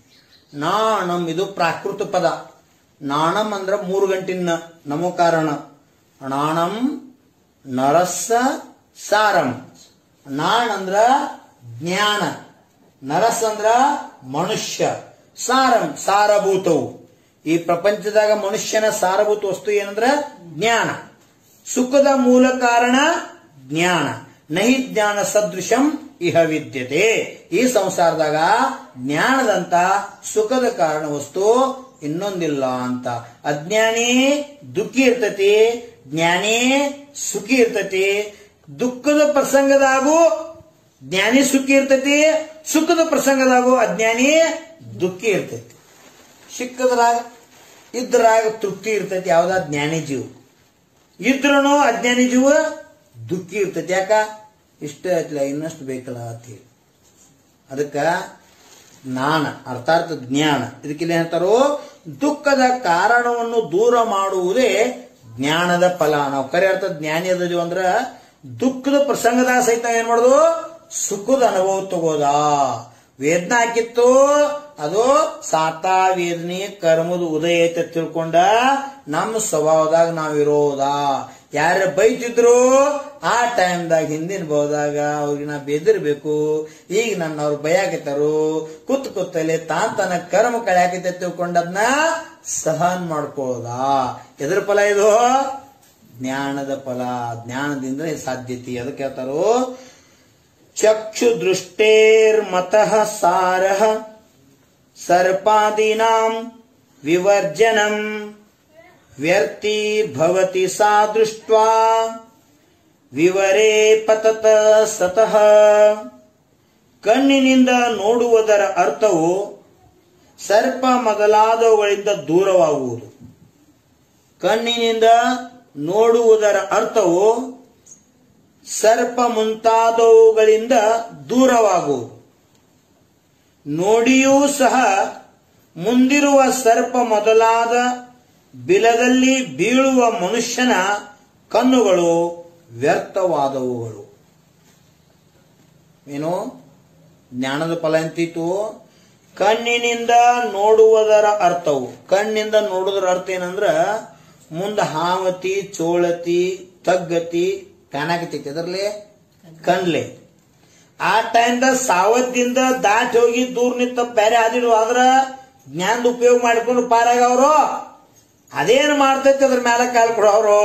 ನಾಣಂ ಇದು ಪ್ರಾಕೃತ ಪದ ನಾಣಂ ಅಂದ್ರ ಮೂರು ಗಂಟಿನ ನಮೋ ಕಾರಣ ನಾಣಂ ನರಸ್ಸ ಸಾರಂ ನಾಣ್ ಅಂದ್ರ ಜ್ಞಾನ ನರಸ್ ಅಂದ್ರ ಮನುಷ್ಯ ಸಾರಂ ಸಾರಭೂತವು ಈ ಪ್ರಪಂಚದಾಗ ಮನುಷ್ಯನ ಸಾರಭೂತ ವಸ್ತು ಏನಂದ್ರ ಜ್ಞಾನ ಸುಖದ ಮೂಲ ಕಾರಣ ಜ್ಞಾನ ನಹಿ ಜ್ಞಾನ ಸದೃಶಂ ಇಹ ವಿದ್ಯತೆ ಈ ಸಂಸಾರದಾಗ ಜ್ಞಾನದಂತ ಸುಖದ ಕಾರಣ ವಸ್ತು ಇನ್ನೊಂದಿಲ್ಲ ಅಂತ ಅಜ್ಞಾನಿ ದುಃಖಿ ಇರ್ತತಿ ಜ್ಞಾನಿ ಸುಖಿ ಇರ್ತತಿ ದುಃಖದ ಪ್ರಸಂಗದಾಗೂ ಜ್ಞಾನಿ ಸುಖಿ ಇರ್ತತಿ ಸುಖದ ಪ್ರಸಂಗದಾಗೂ ಅಜ್ಞಾನಿ ದುಃಖಿ ಇರ್ತೈತಿ ಸಿಕ್ಕದ್ರಾಗ ಇದ್ರಾಗ ತೃಪ್ತಿ ಇರ್ತೈತಿ ಯಾವ್ದ ಜ್ಞಾನಿ ಜೀವ ಇದ್ರೂ ಅಜ್ಞಾನಿ ಜೀವ ದುಃಖಿ ಇರ್ತೈತಿ ಯಾಕ ಇಷ್ಟ ಆಯ್ತಲ್ಲ ಇನ್ನಷ್ಟು ಬೇಕಲ್ಲ ಅಂತ ಹೇಳಿ ಅದಕ್ಕ ಜ್ಞಾನ ಅರ್ಥಾತ್ ಜ್ಞಾನ ಇದಕ್ಕಿಲ್ಲ ಹೇಳ್ತಾರೋ ದುಃಖದ ಕಾರಣವನ್ನು ದೂರ ಮಾಡುವುದೇ ಜ್ಞಾನದ ಫಲ ನಾವು ಕರೆ ಅರ್ಥ ಜ್ಞಾನಿ ಅದೀವಿ ಅಂದ್ರ ದುಃಖದ ಪ್ರಸಂಗದಾಗ ಸಹಿತ ಏನ್ ಮಾಡೋದು ಸುಖದ ಅನುಭವ ತಗೋದ ವೇದನ ಹಾಕಿತ್ತು ಅದು ಸಾತಾ ವೇದನೆ ಕರ್ಮದ ಉದಯ ಐತೆ ತಿಳ್ಕೊಂಡ ನಮ್ಮ ಸ್ವಭಾವದಾಗ ನಾವಿರೋದ ಯಾರ ಬೈತಿದ್ರು ಆ ಟೈಮ್ದಾಗ ಹಿಂದಿನ ಬಹುದಾಗ ಅವ್ರಿಗೆ ನಾ ಬೆದಿರ್ಬೇಕು ಈಗ ನನ್ನ ಅವ್ರು ಬೈಯಾಕತ್ತಾರು ಕುತ್ ಕುತ್ತಲೆ ತಾನ್ ತನ್ನ ಕರ್ಮ ಕಳ್ಯಾಕೈತೆ ತಿಳ್ಕೊಂಡದ್ನ ಸಹನ್ ಮಾಡ್ಕೊಳ್ಳೋದ ಎದ್ರ ಫಲ ಇದು ಜ್ಞಾನದ ಫಲ ಜ್ಞಾನದಿಂದ ಇದು ಸಾಧ್ಯತೆ ಅದಕ್ಕೆ ಹೇಳ್ತಾರೋ ಚಕ್ಷು ದೃಷ್ಟೇರ್ಮತಃ ಸಾರಃ ಸರ್ಪಾದೀನಾಂ ವಿವರ್ಜನಂ ವ್ಯರ್ಥಿ ಭವತಿ ಸಾ ದೃಷ್ಟ್ವಾ ವಿವರೇ ಪತತ ಸತಃ ಕಣ್ಣಿನಿಂದ ನೋಡುವುದರ ಅರ್ಥವು ಸರ್ಪ ಮೊದಲಾದವುಗಳಿಂದ ದೂರವಾಗುವುದು ಕಣ್ಣಿನಿಂದ ನೋಡುವುದರ ಅರ್ಥವು ಸರ್ಪ ಮುಂತಾದವುಗಳಿಂದ ದೂರವಾಗುವುದು ನೋಡಿಯೂ ಸಹ ಮುಂದಿರುವ ಸರ್ಪ ಮೊದಲಾದ ಬಿಲದಲ್ಲಿ ಬೀಳುವ ಮನುಷ್ಯನ ಕಣ್ಣುಗಳು ವ್ಯರ್ಥವಾದವುಗಳು ಏನು ಜ್ಞಾನದ ಫಲ ಎಂತಿತ್ತು ಕಣ್ಣಿನಿಂದ ನೋಡುವುದರ ಅರ್ಥವು ಕಣ್ಣಿಂದ ನೋಡುವುದರ ಅರ್ಥ ಏನಂದ್ರ ಮುಂದ ಹಾವತಿ ಚೋಳತಿ ತಗ್ಗತಿ ಕಾಣಾಕತೈತಿ ಅದರಲ್ಲಿ ಕಣ್ಲೆ ಆ ಟೈಮ್ದಾಗ ಸಾವತ್ತಿಂದ ದಾಟಿ ಹೋಗಿ ದೂರ ನಿಂತ ಬೇರೆ ಹಾದಿಡು ಆದ್ರ ಜ್ಞಾನದ ಉಪಯೋಗ ಮಾಡ್ಕೊಂಡು ಪಾರಾಗ ಅವರು ಅದೇನ್ ಮಾಡ್ತೈತಿ ಅದ್ರ ಮೇಲೆ ಕಾಲ್ ಕೊಡೋರು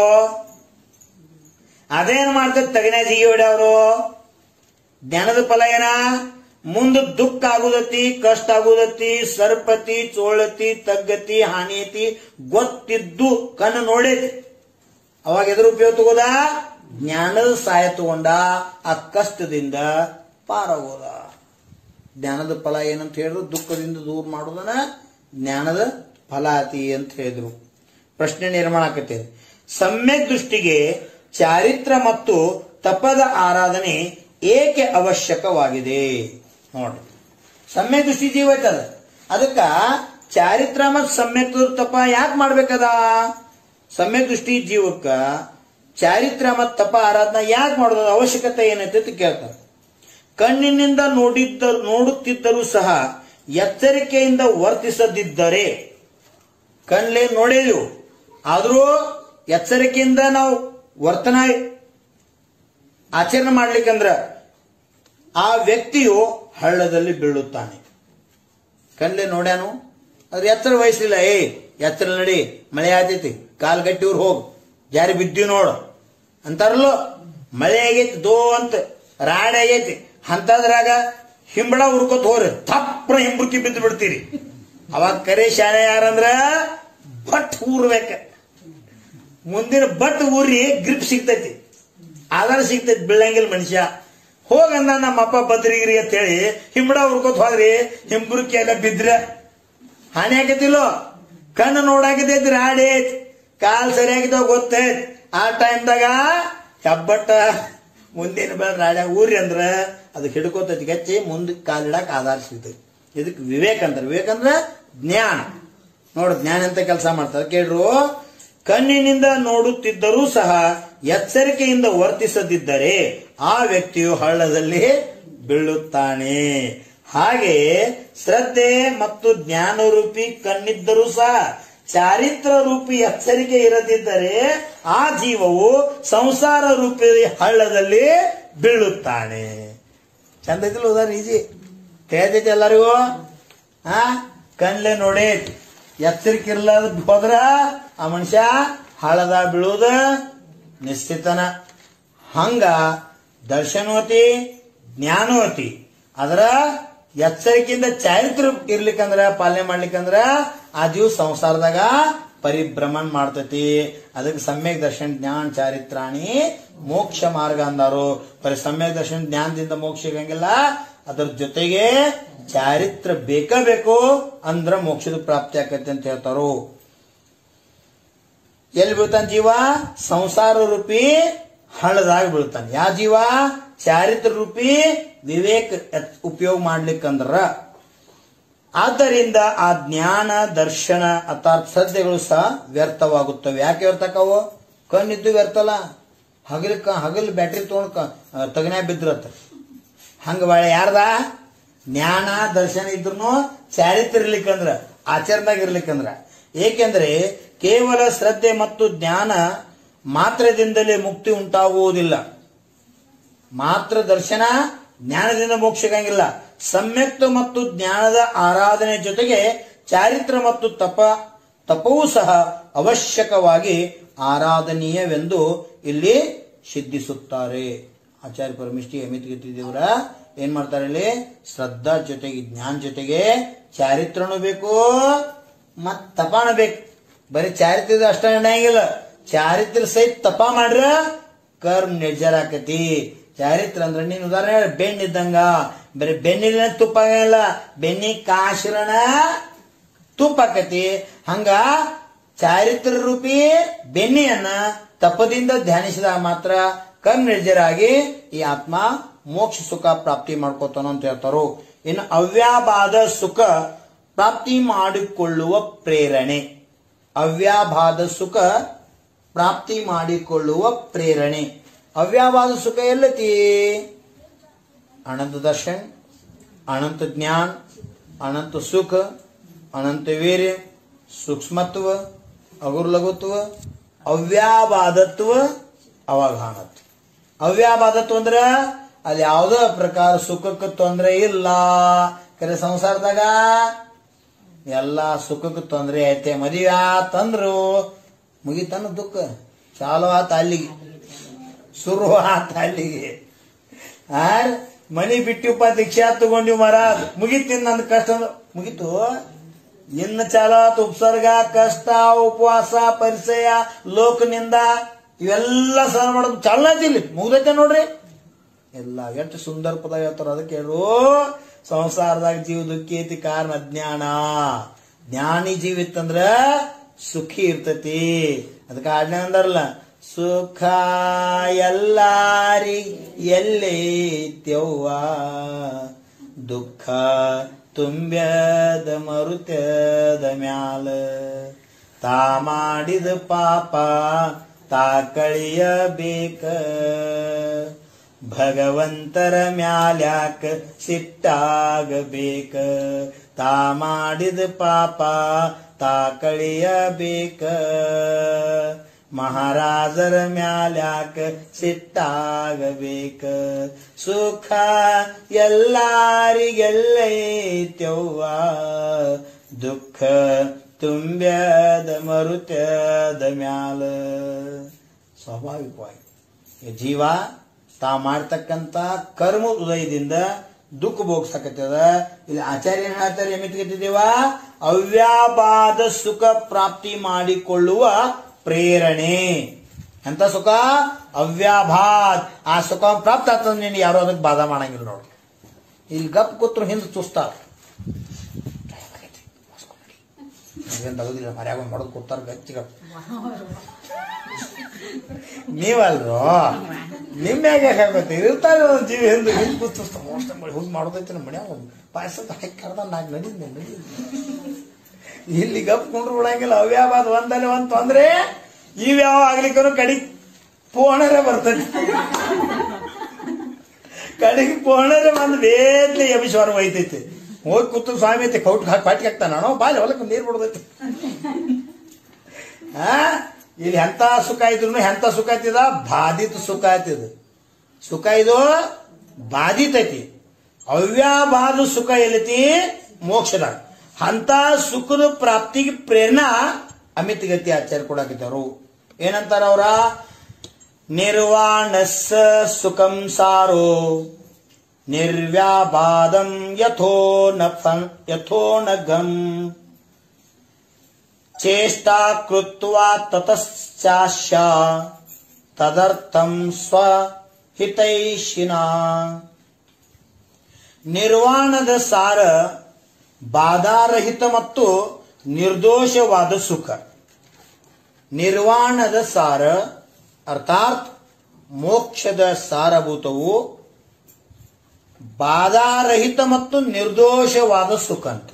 ಅದೇನ್ ಮಾಡ್ತೈತಿ ತಗನ ಜಿಗಿ ಹೊಡ್ಯವ್ರು ಜ್ಞಾನದ ಫಲ ಏನ ಮುಂದ ದುಃಖ ಆಗುದತಿ ಕಷ್ಟ ಆಗುದತಿ ಸರ್ಪತಿ ಚೋಳತಿ ತಗ್ಗತಿ ಹಾನಿಯತಿ ಗೊತ್ತಿದ್ದು ಕಣ್ಣು ನೋಡೈತಿ ಅವಾಗ ಎದುರು ಉಪಯೋಗ ತಗೋದ ಜ್ಞಾನದ ಸಹಾಯ ತಗೊಂಡ ಆ ಕಷ್ಟದಿಂದ ಪಾರಾಗೋದ ಜ್ಞಾನದ ಫಲ ಏನಂತ ಹೇಳಿದ್ರು ದುಃಖದಿಂದ ದೂರ ಮಾಡೋದನ್ನ ಜ್ಞಾನದ ಫಲಾತಿ ಅಂತ ಹೇಳಿದ್ರು ಪ್ರಶ್ನೆ ನಿರ್ಮಾಣ ಆಕೈತೆ ಸಮ್ಯಕ್ ದೃಷ್ಟಿಗೆ ಚಾರಿತ್ರ ಮತ್ತು ತಪದ ಆರಾಧನೆ ಏಕೆ ಅವಶ್ಯಕವಾಗಿದೆ ನೋಡ್ರಿ ಸಮ್ಯಕ್ ದೃಷ್ಟಿ ಜೀವ ಐತದ ಅದಕ್ಕ ಚಾರಿತ್ರ ಮತ್ತು ಸಮ್ಯಕ್ ತಪ ಯಾಕೆ ಮಾಡ್ಬೇಕದ ಸಮ್ಯಕ್ ದೃಷ್ಟಿ ಜೀವಕ್ಕ ಚಾರಿತ್ರ ಮತ್ತು ತಪ ಆರಾಧನಾ ಯಾಕೆ ಮಾಡೋದು ಅವಶ್ಯಕತೆ ಏನೈತೆ ಅಂತ ಕೇಳ್ತಾರೆ ಕಣ್ಣಿನಿಂದ ನೋಡಿದ್ದ ನೋಡುತ್ತಿದ್ದರೂ ಸಹ ಎಚ್ಚರಿಕೆಯಿಂದ ವರ್ತಿಸದಿದ್ದರೆ ಕಣ್ಲೇ ನೋಡೇವು ಆದರೂ ಎಚ್ಚರಿಕೆಯಿಂದ ನಾವು ವರ್ತನ ಆಚರಣೆ ಮಾಡ್ಲಿಕ್ಕಂದ್ರ ಆ ವ್ಯಕ್ತಿಯು ಹಳ್ಳದಲ್ಲಿ ಬೀಳುತ್ತಾನೆ ಕಣ್ಲೆ ನೋಡ್ಯಾನು ಅದ್ರ ಎಚ್ಚರ ವಹಿಸಲಿಲ್ಲ ಏ ಎಚ್ಚರ ನಡಿ ಮಳೆ ಆತೈತಿ ಕಾಲ್ ಗಟ್ಟಿ ಊರ್ ಹೋಗ್ ಜಾರಿ ಬಿದ್ದೀವಿ ನೋಡು ಅಂತಾರಲ್ಲೋ ಮಳೆ ಆಗೈತಿ ದೋ ಅಂತ ರಾಡ್ ಆಗೈತಿ ಅಂತದ್ರಾಗ ಹಿಂಬಳ ಹುರ್ಕೊತ್ ಹೋರಿ ತಪ್ರ ಹಿಂಬುರ್ಕಿ ಬಿದ್ದು ಬಿಡ್ತೀರಿ ಅವಾಗ ಕರೆ ಶಾಲೆ ಯಾರಂದ್ರ ಬಟ್ ಊರ್ಬೇಕ ಮುಂದಿನ ಬಟ್ ಊರಿ ಗ್ರಿಪ್ ಸಿಗ್ತೈತಿ ಆಧಾರ ಸಿಗ್ತೈತಿ ಬೀಳಂಗಿಲ್ಲ ಮನುಷ್ಯ ಹೋಗಂದ ನಮ್ಮ ಅಪ್ಪ ಬದ್ರಿಗಿರಿ ಅಂತ ಹೇಳಿ ಹಿಂಬಡ ಹುರ್ಕೋತ್ ಹೋದ್ರಿ ಹಿಂಬುರ್ಕಿ ಎಲ್ಲ ಬಿದ್ರೆ ಹಾನಿ ಆಗತ್ತಿಲ್ಲೋ ಕಣ್ಣು ನೋಡಾಕಿದ್ದೈತಿ ರಾಡಿ ಐತಿ ಕಾಲ್ ಸರಿಯಾಗಿದ್ದಾವ ಗೊತ್ತೈತಿ ಆ ಟೈಮ್ದಾಗ ಹೆಬ್ಬಟ್ಟ ಮುಂದಿನ ಬೆಳೆ ರಾಡ್ಯಾಗ ಊರಿ ಅಂದ್ರ ಅದು ಹಿಡ್ಕೋತೈತಿ ಗಚ್ಚಿ ಮುಂದಕ್ಕೆ ಕಾಲಿಡಕ್ ಆಧಾರ ಸಿಗ್ತೈತಿ ಇದಕ್ಕೆ ವಿವೇಕ ಅಂತಾರೆ ವಿವೇಕ ಅಂದ್ರೆ ಜ್ಞಾನ ನೋಡು ಜ್ಞಾನ ಅಂತ ಕೆಲಸ ಮಾಡ್ತಾರೆ ಕೇಳ್ರು ಕಣ್ಣಿನಿಂದ ನೋಡುತ್ತಿದ್ದರೂ ಸಹ ಎಚ್ಚರಿಕೆಯಿಂದ ವರ್ತಿಸದಿದ್ದರೆ ಆ ವ್ಯಕ್ತಿಯು ಹಳ್ಳದಲ್ಲಿ ಬೀಳುತ್ತಾನೆ ಹಾಗೆ ಶ್ರದ್ಧೆ ಮತ್ತು ಜ್ಞಾನರೂಪಿ ಕಣ್ಣಿದ್ದರೂ ಸಹ ಚಾರಿತ್ರ ರೂಪಿ ಎಚ್ಚರಿಕೆ ಇರದಿದ್ದರೆ ಆ ಜೀವವು ಸಂಸಾರ ರೂಪಿ ಹಳ್ಳದಲ್ಲಿ ಬೀಳುತ್ತಾನೆ ಚಂದ ಐತಿಲ್ಲ ಉದಾಹರಣೆ ಈಜಿ ತಿಳಿದೈತಿ ಎಲ್ಲರಿಗೂ ಆ ಕಣ್ಲೆ ನೋಡಿ ಎಚ್ಚರಿಕೆ ಇರ್ಲಾದ ಹೋದ್ರ ಆ ಮನುಷ್ಯ ಹಳದ ಬೀಳುವುದ ನಿಶ್ಚಿತನ ಹಂಗ ದರ್ಶನವತಿ ಜ್ಞಾನವತಿ ಅದರ ಎಚ್ಚರಿಕೆಯಿಂದ ಚಾರಿತ್ರ ಇರ್ಲಿಕ್ಕಂದ್ರ ಪಾಲನೆ ಮಾಡ್ಲಿಕ್ಕಂದ್ರ ಆ ಜೀವ ಸಂಸಾರದಾಗ ಪರಿಭ್ರಮಣ ಮಾಡ್ತತಿ ಅದಕ್ಕೆ ಸಮ್ಯಕ್ ದರ್ಶನ ಜ್ಞಾನ ಚಾರಿತ್ರಾಣಿ ಮೋಕ್ಷ ಮಾರ್ಗ ಅಂದಾರು ಬರೀ ಸಮ್ಯಕ್ ದರ್ಶನ ಜ್ಞಾನದಿಂದ ಮೋಕ್ಷ ಸಿಗಂಗಿಲ್ಲ ಅದ್ರ ಜೊತೆಗೆ ಚಾರಿತ್ರ ಬೇಕ ಬೇಕು ಅಂದ್ರ ಮೋಕ್ಷದ ಪ್ರಾಪ್ತಿ ಆಕತಿ ಅಂತ ಹೇಳ್ತಾರು ಎಲ್ಲಿ ಬೀಳ್ತಾನ ಜೀವ ಸಂಸಾರ ರೂಪಿ ಹಳ್ಳದಾಗ ಬೀಳ್ತಾನೆ ಯಾ ಜೀವ ಚಾರಿತ್ರ ರೂಪಿ ವಿವೇಕ ಎತ್- ಉಪಯೋಗ ಮಾಡ್ಲಿಕ್ಕಂದ್ರ ಆದ್ದರಿಂದ ಆ ಜ್ಞಾನ ದರ್ಶನ ಅರ್ಥಾತ್ ಶ್ರದ್ಧೆಗಳು ಸಹ ವ್ಯರ್ಥವಾಗುತ್ತವೆ ಯಾಕೆ ವ್ಯರ್ಥಕ್ಕವು ಕಣ್ಣಿದ್ದು ವ್ಯರ್ಥಲ್ಲ ಹಗಲ್ ಹಗಲ್ ಬ್ಯಾಟ್ರಿ ತೊಗೊಂಡ್ ತಗನ್ಯಾ ಬಿದ್ರತ್ತ ಹಂಗ ಬಾಳೆ ಯಾರ್ದ ಜ್ಞಾನ ದರ್ಶನ ಇದ್ರು ಚಾರಿತ್ರ ಇರ್ಲಿಕ್ಕಂದ್ರ ಆಚರಣೆದಾಗ ಇರ್ಲಿಕ್ಕಂದ್ರ ಏಕೆಂದ್ರೆ ಕೇವಲ ಶ್ರದ್ಧೆ ಮತ್ತು ಜ್ಞಾನ ಮಾತ್ರದಿಂದಲೇ ಮುಕ್ತಿ ಉಂಟಾಗುವುದಿಲ್ಲ ಮಾತ್ರ ದರ್ಶನ ಜ್ಞಾನದಿಂದ ಮೋಕ್ಷಗಂಗಿಲ್ಲ ಸಮ್ಯಕ್ತ ಮತ್ತು ಜ್ಞಾನದ ಆರಾಧನೆ ಜೊತೆಗೆ ಚಾರಿತ್ರ ಮತ್ತು ತಪ ತಪವೂ ಸಹ ಅವಶ್ಯಕವಾಗಿ ಆರಾಧನೀಯವೆಂದು ಇಲ್ಲಿ ಸಿದ್ಧಿಸುತ್ತಾರೆ ಆಚಾರ್ಯ ಪರಮಿಷ್ಠಿ ಅಮಿತ್ ಗತಿ ದೇವರ ಏನ್ ಮಾಡ್ತಾರೆ ಇಲ್ಲಿ ಶ್ರದ್ಧಾ ಜೊತೆಗೆ ಜ್ಞಾನ ಜೊತೆಗೆ ಚಾರಿತ್ರನೂ ಬೇಕು ಮತ್ ತಪಾನ ಬೇಕು ಬರೀ ಚಾರಿತ್ರದ ಅಷ್ಟ ನಡೆಯಂಗಿಲ್ಲ ಚಾರಿತ್ರ ಸಹಿತ ತಪ ಮಾಡ್ರ ಕರ್ಮ ನಿರ್ಜರ ಆಕತಿ ಚಾರಿತ್ರ ಅಂದ್ರೆ ನೀನ್ ಉದಾಹರಣೆ ಹೇಳ ಬೆಣ್ಣ ಇದ್ದಂಗ ಬರೀ ಬೆನ್ನಿಲ್ಲ ತುಪ್ಪ ಆಗಲ್ಲ ಬೆನ್ನಿ ಕಾಶ್ರಣ ತುಪ್ಪ ಆಕತಿ ಹಂಗ ಚಾರಿತ್ರ ರೂಪಿ ಬೆನ್ನಿಯನ್ನ ತಪದಿಂದ ಧ್ಯಾನಿಸಿದಾಗ ಮಾತ್ರ ಕರ್ಮ ನಿರ್ಜರಾಗಿ ಈ ಆತ್ಮ ಮೋಕ್ಷ ಸುಖ ಪ್ರಾಪ್ತಿ ಮಾಡ್ಕೋತಾನ ಅಂತ ಹೇಳ್ತಾರೋ ಇನ್ನು ಅವ್ಯಾಬಾದ ಸುಖ ಪ್ರಾಪ್ತಿ ಮಾಡಿಕೊಳ್ಳುವ ಪ್ರೇರಣೆ ಅವ್ಯಾಬಾದ ಸುಖ ಪ್ರಾಪ್ತಿ ಮಾಡಿಕೊಳ್ಳುವ ಪ್ರೇರಣೆ ಅವ್ಯಾಬಾದ ಸುಖ ಎಲ್ಲತಿ अनंत दर्शन अनंत ज्ञान अनंत सुख अनंत वीर्य सूक्ष्मत्व अगुर्लघुत्व ಅವ್ಯಾಬಾದತ್ವ ಅವಾಘಾನತ್ವ ಅವ್ಯಾಬಾದತ್ವ ಅಂದ್ರ ಅಲ್ಲಿ ಯಾವುದೋ ಪ್ರಕಾರ ಸುಖಕ್ಕೆ ತೊಂದರೆ ಇಲ್ಲ ಕರೆ ಸಂಸಾರದಾಗ ಎಲ್ಲ ಸುಖಕ್ಕೆ ತೊಂದರೆ ಐತೆ ಮದುವೆ ಆತಂದ್ರು ಮುಗಿತನ ದುಃಖ ಚಾಲು ಆತ ಅಲ್ಲಿಗೆ ಶುರು ಆತ ಅಲ್ಲಿಗೆ ಆ ಮನಿ ಬಿಟ್ಟಿಪ್ಪ ದೀಕ್ಷಾ ತಗೊಂಡಿವ್ ಮರ ಮುಗಿತಿನ್ ನಂದು ಕಷ್ಟ ಅಂದ್ರು. ಮುಗೀತು ಇನ್ನು ಚಾಲು ಆತು ಉಪಸರ್ಗ ಕಷ್ಟ ಉಪವಾಸ ಪರಿಚಯ ಲೋಕನಿಂದ ಇವೆಲ್ಲ ಸಹ ಮಾಡೋದು ಚಾಲನ ಐತಿ ಇಲ್ಲಿ ಮುಗ್ದೈತೆ ನೋಡ್ರಿ ಎಲ್ಲ ಎಷ್ಟು ಸುಂದರ ಪದ ಹೇಳ್ತಾರ ಅದಕ್ಕೆ ಹೇಳು ಸಂಸಾರದಾಗ ಜೀವ ದುಃಖಿ ಕಾರಣ ಅಜ್ಞಾನ ಜ್ಞಾನಿ ಜೀವ ಇತ್ತಂದ್ರ ಸುಖಿ ಇರ್ತತಿ ಅದಕ್ಕೆ ಆಜ್ಞೆ ಅಂದಾರಲ್ಲ ಸುಖ ಎಲ್ಲಾರಿ ಎಲ್ಲೈತ್ಯವ್ವ ದುಃಖ ತುಂಬ್ಯದ ಮರುತ್ಯದ ಮ್ಯಾಲ ತಾ ಮಾಡಿದ ಪಾಪ ತಾ ಕಳಿಯಬೇಕ ಭಗವಂತರ ಮ್ಯಾಲ್ಯಾಕ ಸಿಟ್ಟಾಗಬೇಕ ತಾ ಮಾಡಿದ ಪಾಪ ತಾ ಕಳಿಯಬೇಕ ಮಹಾರಾಜರ ಮ್ಯಾಲ್ಯಾಕ ಸಿಟ್ಟಾಗಬೇಕ ಸುಖ ಎಲ್ಲಾರಿಗೆಲ್ಲೈತ್ಯವ್ವ ದುಃಖ ತುಂಬ್ಯದ ಮರುತ್ಯದ ಮ್ಯಾಲ ಸ್ವಾಭಾವಿಕವಾಗಿ ಈ ಜೀವ ತಾ ಮಾಡ್ತಕ್ಕಂತ ಕರ್ಮ ಉದಯದಿಂದ ದುಃಖ ಭೋಗ್ಸಕತ್ತದ ಇಲ್ಲಿ ಆಚಾರ್ಯ ಏನ್ ಹೇಳ್ತಾರೆ ಎಮಿತ್ಕತ್ತಿದ್ದೇವ ಅವ್ಯಾಪಾದ ಸುಖ ಪ್ರಾಪ್ತಿ ಮಾಡಿಕೊಳ್ಳುವ ಪ್ರೇರಣೆ ಎಂತ ಸುಖ ಅವ್ಯಾಭಾದ್ ಆ ಸುಖ ಪ್ರಾಪ್ತ ಆಗ್ತದ ನೀನು ಯಾರು ಅದಕ್ಕೆ ಬಾಧ ಮಾಡಂಗಿಲ್ಲ ನೋಡು ಇಲ್ಲಿ ಗಪ್ ಕೂತ್ರು ಹಿಂದೆ ಚುಸ್ತಾರ ಏನ್ ತಗೋದಿಲ್ಲ ಮರ್ಯಾಗ ಮಾಡೋದು ಕೂತಾರ ಗಚ್ಚಿ ಗಪ್ ನೀವಲ್ರೋ ನಿಮ್ಮ್ಯಾಗ ಯಾಕಾಗತ್ತೆ ಇರ್ತಾರೆ ಒಂದ್ ಜೀವಿ ಹಿಂದೆ ಹಿಂದೆ ಕೂತು ಮೋಸ್ಟ್ ಮಾಡಿ ಹೋಗಿ ಮಾಡೋದೈತೆ ನಮ್ಮ ಮನ್ಯಾಗ ಪಾಯಸದ ಹಾಕಿ ಕರ್ದ ನಾಲ್ಕು ನಡೀನಿ ನಡೀನಿ ಇಲ್ಲಿ ಗಪ್ ಕುಂಡ್ರು ಬಿಡಂಗಿಲ್ಲ ಅವ್ಯಾವಾದ ಒಂದಲ್ಲಿ ಒಂದ್ ತೊಂದ್ರೆ ಇವ್ಯಾವ ಆಗ್ಲಿಕ್ಕೂ ಕಡಿ ಪೋಣರೇ ಬರ್ತದೆ ಕಡೆಗೆ ಪೋಣರೇ ಬಂದು ಬೇದ್ಲಿ ಅಭಿಶ್ವಾರ ಒಯ್ತೈತಿ ಹೋಗಿ ಕೂತು ಸ್ವಾಮಿ ಐತಿ ಕೌಟ್ ಹಾಕಿ ಪಾಟಿಗೆ ಹಾಕ್ತಾನ ನಾವು ಬಾಲಿ ಹೊಲಕ್ಕೆ ನೀರು ಬಿಡದೈತಿ ಆ ಇಲ್ಲಿ ಎಂತ ಸುಖ ಇದ್ರು ಎಂತ ಸುಖ ಐತಿದ ಬಾಧಿತ ಸುಖ ಐತಿದ ಸುಖ ಇದು ಬಾಧಿತೈತಿ ಅವ್ಯಾಬಾಧ ಸುಖ ಎಲ್ಲೈತಿ ಮೋಕ್ಷದಾಗ ಅಂತ ಸುಖದ ಪ್ರಾಪ್ತಿಗೆ ಪ್ರೇರಣಾ ಅಮಿತ್ ಗತಿ ಆಚಾರ್ಯ ಕೊಡಾಕಿದ್ದವರು ಏನಂತಾರ ಅವ್ರ ನಿರ್ವಾಣಸ್ಸ ಸುಖಂ ಸಾರೋ ನಿರ್ವ್ಯಾಬಾದಂ ಯಥೋ ನ ಫಂ- ಯಥೋ ನ ಗಂ ಚೇಷ್ಟಾ ಕೃತ್ವಾ ತತಶ್ಚಾಶ್ಯ ತದರ್ಥಂ ಸ್ವಹಿತೈಷಿನ ನಿರ್ವಾಣದ ಸಾರ ಬಾಧಾರಹಿತ ಮತ್ತು ನಿರ್ದೋಷವಾದ ಸುಖ ನಿರ್ವಾಣದ ಸಾರ ಅರ್ಥಾತ್ ಮೋಕ್ಷದ ಸಾರಭೂತವು ಬಾಧಾರಹಿತ ಮತ್ತು ನಿರ್ದೋಷವಾದ ಸುಖ ಅಂತ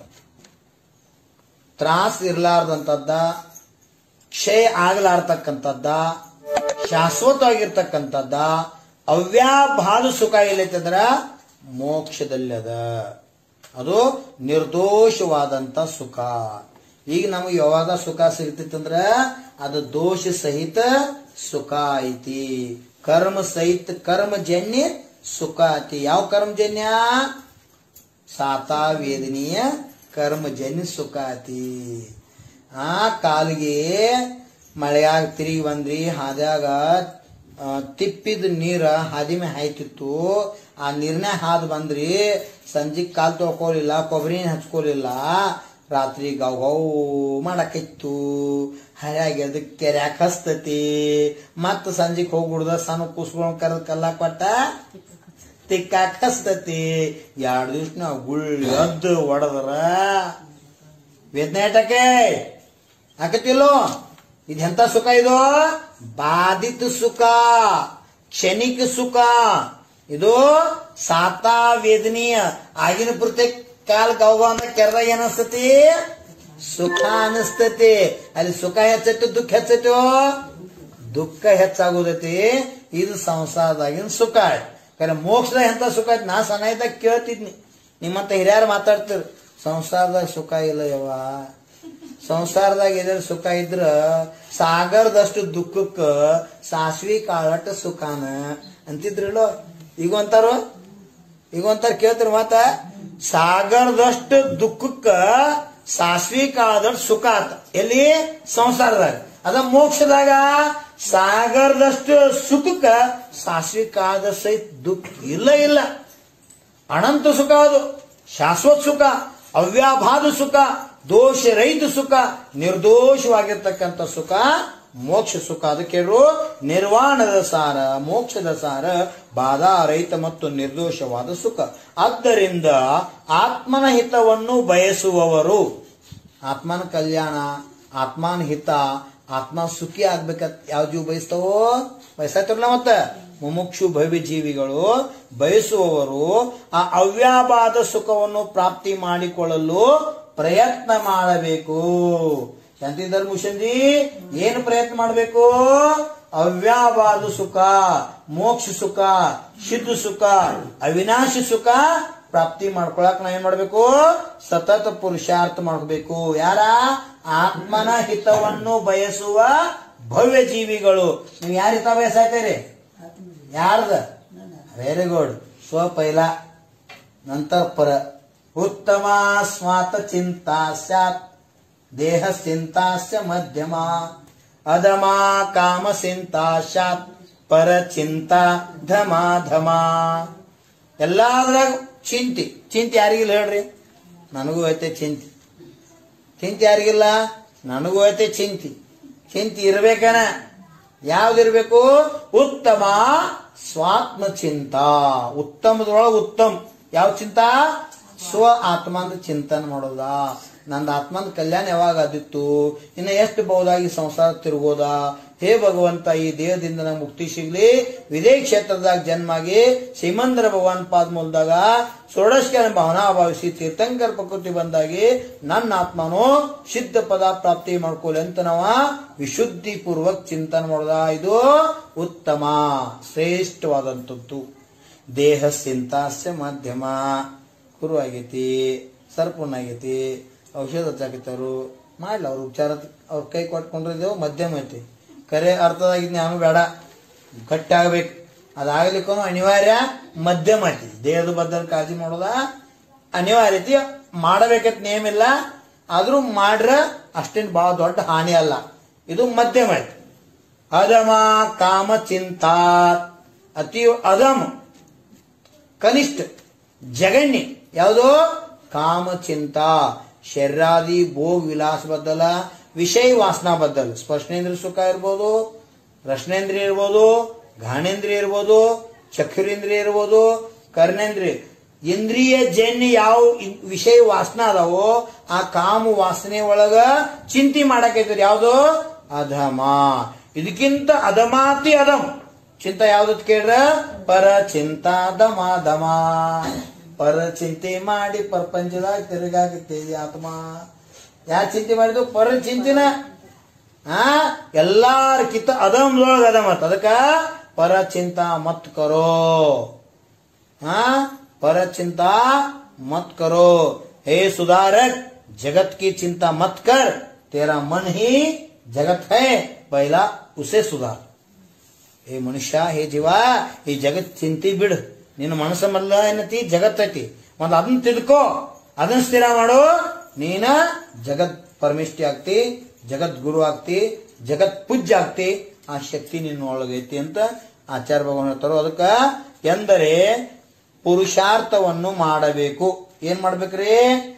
ತ್ರಾಸ್ ಇರಲಾರ್ದಂಥದ್ದ ಕ್ಷಯ ಆಗಲಾರ್ತಕ್ಕಂಥದ್ದ ಶಾಶ್ವತವಾಗಿರ್ತಕ್ಕಂಥದ್ದ ಅವ್ಯಾಭಾದ ಸುಖ ಎಲ್ಲೈತಂದ್ರ ಮೋಕ್ಷದಲ್ಲಿ ಅದ ಅದು ನಿರ್ದೋಷವಾದಂತ ಸುಖ ಈಗ ನಮಗೆ ಯಾವಾಗ ಸುಖ ಸಿಗ್ತಿತ್ತಂದ್ರ ಅದು ದೋಷ ಸಹಿತ ಸುಖ ಐತಿ ಕರ್ಮ ಸಹಿತ ಕರ್ಮಜನ್ಯ ಸುಖ ಐತಿ ಯಾವ ಕರ್ಮಜನ್ಯ ಸಾತಾ ವೇದನೀಯ ಕರ್ಮಜನ್ಯ ಸುಖ ಐತಿ ಆ ಕಾಲಿಗೆ ಮಳೆಯಾಗ ತಿರುಗಿ ಬಂದ್ರಿ ಹಾದ್ಯಾಗ ಆ, ತಿಪ್ಪಿದ ನೀರ ಹಾದಿ ಮೇ ಹಾಯ್ತಿತ್ತು ಆ ನೀರ್ನೇ ಹಾದ್ ಬಂದ್ರಿ ಸಂಜೆ ಕಾಲ್ ತೊಳ್ಕೊಲಿಲ್ಲ ಕೊಬ್ಬರಿ ಹಚ್ಕೊಲಿಲ್ಲ ರಾತ್ರಿ ಗೌ ಗೌ ಮಾಡಕ್ಕಿತ್ತು ಹಳ್ಯಾಗ ಅದಕ್ಕೆ ಕೆರ್ಯಾಕ ಹಸ್ತತಿ ಮತ್ತ ಸಂಜೆಗೆ ಹೋಗ್ಬಿಡ್ದ ಸಣ್ಣ ಕೂಸ್ಗಳು ಕರೆದ್ ಕಲ್ಲ ಕೊಟ್ಟ ತಿಕ್ಕಾಕ ಹಸ್ತತಿ ಎರಡು ದಿವ್ಸ ನಾವು ಗುಳ್ ಎದ್ದು ಹೊಡೆದ್ರ ವೇದನಾಟಕ್ಕೆ ಹಾಕತಿಲ್ಲೋ ಇದೆಂತ ಸುಖ ಇದು ಬಾಧಿತ ಸುಖ ಕ್ಷಣಿಕ ಸುಖ ಇದು ಸಾತಾ ವೇದನೀಯ ಆಗಿನ ಪ್ರತ್ಯೇಕ ಕಾಲ ಗೌಗ ಅಂತ ಕೆರೆದಾಗ ಏನಸ್ತತಿ ಸುಖ ಅನಿಸ್ತತಿ ಅಲ್ಲಿ ಸುಖ ಹೆಚ್ಚೈತು ದುಃಖ ಹೆಚ್ಚೈತು ದುಃಖ ಹೆಚ್ಚಾಗುದೈತಿ ಇದು ಸಂಸಾರದಾಗಿನ ಸುಖ ಕರೆ ಮೋಕ್ಷದ ಎಂತ ಸುಖ ಐತಿ ನಾ ಸಣ್ಣ ಇದ್ದಾಗ ಕೇಳ್ತಿದ್ನಿ ನಿಮ್ಮಂತ ಹಿರಿಯರು ಮಾತಾಡ್ತಿರ್ ಸಂಸಾರದಾಗ ಸುಖ ಇಲ್ಲ ಯವ್ವ ಸಂಸಾರದಾಗ ಇದ್ರ ಸುಖ ಇದ್ರ ಸಾಗರದಷ್ಟು ದುಃಖಕ್ಕ ಸಾಸ್ವಿ ಕಾಳಟ ಸುಖಾನ ಅಂತಿದ್ರಲ್ಲೋ ಈಗ ಒಂತಾರು ಈಗ ಒಂತಾರ ಕೇಳ್ತಾರ ಮಾತ ಸಾಗರದಷ್ಟು ದುಃಖಕ್ಕ ಸಾಸ್ವಿ ಕಾಳದಷ್ಟು ಸುಖ ಆತ ಎಲ್ಲಿ ಸಂಸಾರದಾಗ ಅದ ಮೋಕ್ಷದಾಗ ಸಾಗರದಷ್ಟು ಸುಖಕ್ಕ ಸಾಸ್ವಿ ಕಾಳದ ಸಹಿತ ದುಃಖ ಇಲ್ಲ ಇಲ್ಲ ಅನಂತ ಸುಖ ಅದು ಶಾಶ್ವತ ಸುಖ ಅವ್ಯಾಭಾದ ಸುಖ ದೋಷ ರಹಿತ ಸುಖ ನಿರ್ದೋಷವಾಗಿರ್ತಕ್ಕಂಥ ಸುಖ ಮೋಕ್ಷ ಸುಖ ಅದಕ್ಕೆ ಹೇಳ್ರು ನಿರ್ವಾಣದ ಸಾರ ಮೋಕ್ಷದ ಸಾರ ಬಾಧಾ ರಹಿತ ಮತ್ತು ನಿರ್ದೋಷವಾದ ಸುಖ ಆದ್ದರಿಂದ ಆತ್ಮನ ಹಿತವನ್ನು ಬಯಸುವವರು ಆತ್ಮನ ಕಲ್ಯಾಣ ಆತ್ಮನ ಹಿತ ಆತ್ಮ ಸುಖಿ ಆಗ್ಬೇಕಂತ ಯಾವ ಜೀವ ಬಯಸ್ತಾವೋ ಬಯಸತ್ತಿರಲ್ಲ ಮತ್ತ ಮುಮುಕ್ಷು ಭವ್ಯ ಜೀವಿಗಳು ಬಯಸುವವರು ಆ ಅವ್ಯಾಪಾದ ಸುಖವನ್ನು ಪ್ರಾಪ್ತಿ ಮಾಡಿಕೊಳ್ಳಲು ಪ್ರಯತ್ನ ಮಾಡಬೇಕು ಎಂತಿದ್ದಾರೆ ಮುಷಂಜಿ ಏನು ಪ್ರಯತ್ನ ಮಾಡಬೇಕು ಅವ್ಯಾಪಾದ ಸುಖ ಮೋಕ್ಷ ಸುಖ ಶುದ್ಧ ಸುಖ ಅವಿನಾಶಿ ಸುಖ ಪ್ರಾಪ್ತಿ ಮಾಡ್ಕೊಳಕ್ ನಾವ್ ಏನ್ ಮಾಡ್ಬೇಕು ಸತತ ಪುರುಷಾರ್ಥ ಮಾಡ್ಕೋಬೇಕು ಯಾರ ಆತ್ಮನ ಹಿತವನ್ನು ಬಯಸುವ ಭವ್ಯ ಜೀವಿಗಳು ನೀವು ಯಾರ ಹಿತ ಬಯಸಾಯ್ತೀರಿ ಯಾರ್ದ ವೆರಿ ಗುಡ್ ಸ್ವ ಪೈಲ ನಂತರ ಪರ ಉತ್ತಮ ಸ್ವಾತ ಚಿಂತಾ ಸ್ಯಾತ್ ದೇಹ ಚಿಂತಾಸ್ಯ ಮಧ್ಯಮ ಅಧಮ ಕಾಮ ಚಿಂತಾ ಸ್ಯಾತ್ ಪರ ಚಿಂತಾ ಧಮ ಧಮ ಎಲ್ಲಾದ್ರಾಗ ಚಿಂತಿ ಚಿಂತೆ ಯಾರಿಗಿಲ್ಲ ಹೇಳ್ರಿ ನನಗೂ ಐತೆ ಚಿಂತಿ ಚಿಂತೆ ಯಾರಿಗಿಲ್ಲ ನನಗೂ ಐತೆ ಚಿಂತಿ ಚಿಂತೆ ಇರ್ಬೇಕನ ಯಾವ್ದಿರ್ಬೇಕು ಉತ್ತಮ ಸ್ವಾತ್ಮ ಚಿಂತ ಉತ್ತಮದೊಳಗೆ ಉತ್ತಮ ಯಾವ ಚಿಂತ ಸ್ವ ಆತ್ಮಂದ ಚಿಂತನೆ ಮಾಡೋದ ನಂದು ಆತ್ಮಂದ ಕಲ್ಯಾಣ ಯಾವಾಗ ಆದಿತ್ತು ಇನ್ನು ಎಷ್ಟು ಬಹುದಾಗಿ ಸಂಸಾರ ತಿರುಗೋದ ಹೇ ಭಗವಂತ ಈ ದೇಹದಿಂದ ನಂಗೆ ಮುಕ್ತಿ ಸಿಗ್ಲಿ ವಿದೇ ಕ್ಷೇತ್ರದಾಗ ಜನ್ಮಾಗಿ ಶ್ರೀಮಂದರ ಭಗವಾನ್ ಪಾದ ಮೂಲದಾಗ ಷೋಡಶಕರ ಭಾವನಾ ಭಾವಿಸಿ ತೀರ್ಥಂಕರ ಪ್ರಕೃತಿ ಬಂದಾಗಿ ನನ್ನ ಆತ್ಮನು ಸಿದ್ಧ ಪದ ಪ್ರಾಪ್ತಿ ಮಾಡ್ಕೊಳ್ಳಿ ಅಂತ ನಾವ ವಿಶುದ್ಧಿ ಪೂರ್ವಕ ಚಿಂತನೆ ಮಾಡೋದ ಇದು ಉತ್ತಮ ಶ್ರೇಷ್ಠವಾದಂಥದ್ದು ದೇಹ ಚಿಂತಾಸ್ಯ ಮಾಧ್ಯಮ ಕುರು ಆಗೈತಿ ಸರ್ಪುನ್ ಆಗೈತಿ ಔಷಧ ಹಚ್ಚಾಕತ್ತಾರು ಮಾಡ್ಲ ಅವ್ರ ಉಪಚಾರ ಅವ್ರ ಕೈ ಕೊಟ್ಕೊಂಡಿದ್ದೇವು ಮಧ್ಯಮ ಐತಿ ಕರೆ ಅರ್ಥದಾಗಿದ್ ನಾನು ಬೇಡ ಗಟ್ಟಿ ಆಗ್ಬೇಕು ಅದಾಗ್ಲಿಕ್ಕೂ ಅನಿವಾರ್ಯ ಮಧ್ಯಮ ಐತಿ ದೇಹದ ಬದ್ಧ ಕಾಳಜಿ ಮಾಡೋದ ಅನಿವಾರ್ಯ ಐತಿ ಮಾಡಬೇಕಂತ ನೇಮ್ ಇಲ್ಲ ಆದ್ರೂ ಮಾಡ್ರ ಅಷ್ಟೇನ್ ಬಹಳ ದೊಡ್ಡ ಹಾನಿ ಅಲ್ಲ ಇದು ಮಧ್ಯಮ ಐತಿ ಅಧಮ ಕಾಮ ಚಿಂತಾ ಅತಿ ಅಧಮ ಕನಿಷ್ಠ ಜಗಣ್ಯ ಯಾವುದು ಕಾಮ ಚಿಂತಾ ಶರೀರಾದಿ ಭೋಗ ವಿಲಾಸ ಬದ್ದಲ ವಿಷಯ ವಾಸನಾ ಬದ್ದಲ್ ಸ್ಪರ್ಶನೇಂದ್ರಿಯ ಸುಖ ಇರ್ಬೋದು ರಸನೇಂದ್ರಿಯ ಇರ್ಬೋದು ಘಾನೇಂದ್ರಿಯ ಇರ್ಬೋದು ಚಕ್ಷುರೇಂದ್ರಿಯ ಇರ್ಬೋದು ಕರ್ಣೇಂದ್ರಿಯ ಇಂದ್ರಿಯ ಜನ್ಯ ಯಾವ ಇನ್- ವಿಷಯ ವಾಸನ ಅದಾವೋ ಆ ಕಾಮ ವಾಸನೆ ಒಳಗ ಚಿಂತೆ ಮಾಡಕೈತದ ಯಾವುದು ಅಧಮ ಇದಕ್ಕಿಂತ ಅಧಮಾತಿ ಅಧಮ ಚಿಂತ ಯಾವ್ದತ್ ಕೇಳ್ರ ಪರ ಚಿಂತಾ ದಮ ದಮ ಪರ ಚಿಂತೆ ಮಾಡಿ ಪ್ರಪಂಚದಾಗ ತಿರುಗಾಕತ್ತೇವಿ ಆತ್ಮ ಯಾ ಚಿಂತೆ ಮಾಡಿದ್ದು ಪರ ಚಿಂತಿನ ಆ ಎಲ್ಲಾರ ಕಿತ್ತ ಅದಮ್ದೊಳಗ ಅದ ಮತ್ ಅದಕ್ಕ ಪರ ಚಿಂತಾ ಮತ್ ಕರೋ ಹಾ पर चिंता मत करो हे सुधारक जगत की चिंता मत कर तेरा मन ही जगत है पहला उसे सुधार ಹೇ ಮನುಷ್ಯ ಹೇ ಜೀವ ಈ ಜಗತ್ ಚಿಂತಿ ಬಿಡು ನಿನ್ನ ಮನಸ್ಸ ಮಲ್ಲ ಏನತಿ ಜಗತ್ ಐತಿ ಒಂದ್ ಅದನ್ನ ತಿಳ್ಕೋ ಅದನ್ನ ಸ್ಥಿರ ಮಾಡು ನೀನ ಜಗತ್ ಪರಮಿಷ್ಠಿ ಆಗ್ತಿ ಜಗತ್ ಗುರು ಆಗ್ತಿ ಜಗತ್ ಪೂಜ್ಯ ಆಗ್ತಿ ಆ ಶಕ್ತಿ ನಿನ್ನ ಒಳಗೈತಿ ಅಂತ ಆಚಾರ್ಯ ಭಗವಾನ್ ಹೇಳ್ತಾರೋ ಅದಕ್ಕ ಎಂದರೆ ಪುರುಷಾರ್ಥವನ್ನು ಮಾಡಬೇಕು ಏನ್ ಮಾಡ್ಬೇಕ್ರಿ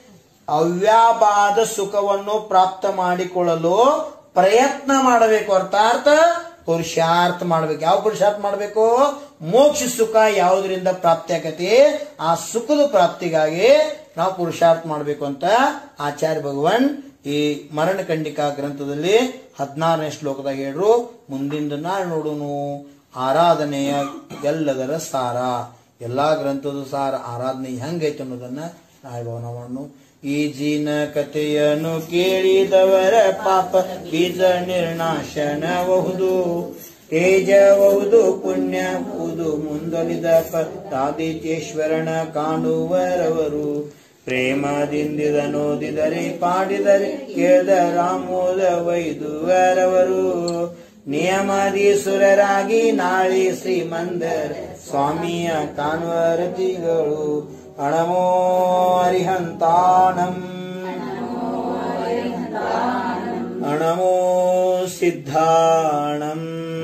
ಅವ್ಯಾಪಾದ ಸುಖವನ್ನು ಪ್ರಾಪ್ತ ಮಾಡಿಕೊಳ್ಳಲು ಪ್ರಯತ್ನ ಮಾಡಬೇಕು ಅರ್ಥಾತ್ ಪುರುಷಾರ್ಥ ಮಾಡ್ಬೇಕು ಯಾವ ಪುರುಷಾರ್ಥ ಮಾಡಬೇಕು ಮೋಕ್ಷ ಸುಖ ಯಾವುದರಿಂದ ಪ್ರಾಪ್ತಿ ಆಕತಿ ಆ ಸುಖದ ಪ್ರಾಪ್ತಿಗಾಗಿ ನಾವು ಪುರುಷಾರ್ಥ ಮಾಡಬೇಕು ಅಂತ ಆಚಾರ್ಯ ಭಗವಾನ್ ಈ ಮರಣ ಖಂಡಿಕಾ ಗ್ರಂಥದಲ್ಲಿ ಹದಿನಾರನೇ ಶ್ಲೋಕದಾಗ ಹೇಳ್ರು ಮುಂದಿಂದ ನಾಳೆ ನೋಡುನು ಆರಾಧನೆಯ ಎಲ್ಲದರ ಸಾರ ಎಲ್ಲಾ ಗ್ರಂಥದ ಸಾರ ಆರಾಧನೆ ಹೆಂಗೈತೆ ಅನ್ನೋದನ್ನ ನಾಳೆ ಭವನ ಮಾಡು ಈ ಜೀನ ಕಥೆಯನ್ನು ಕೇಳಿದವರ ಪಾಪ ಬೀಜ ನಿರ್ನಾಶನಬಹುದು ತೇಜಬಹುದು ಪುಣ್ಯಬಹುದು ಮುಂದಲಿದ ಪದಾದಿತ್ಯೇಶ್ವರನ ಕಾಣುವರವರು ಪ್ರೇಮದಿಂದಿದ ನೋದಿದರೆ ಪಾಡಿದರೆ ಕೇಳಿದ ರಾಮೋದ ವೈದುವರವರು ನಿಯಮದಿ ಸುರರಾಗಿ ನಾಳೆ ಶ್ರೀಮಂದರ ಸ್ವಾಮಿಯ ಕಾನ್ವರತಿಗಳು ಅಣಮೋ ಅರಿಹಂತಾಣಂ ಅಣಮೋ ಸಿದ್ಧಾಣಂ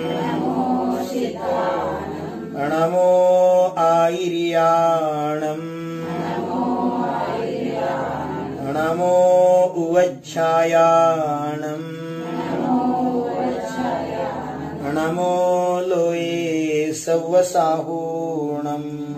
ಅಣಮೋ ಆಯಿರ್ಯಾಣಂ ಅಣಮೋ ಉವಚ್ಛಾಯಾಣಂ ಅಣಮೋ ಲೋಯೇ ಸವ್ವಸಾಹೂಣಂ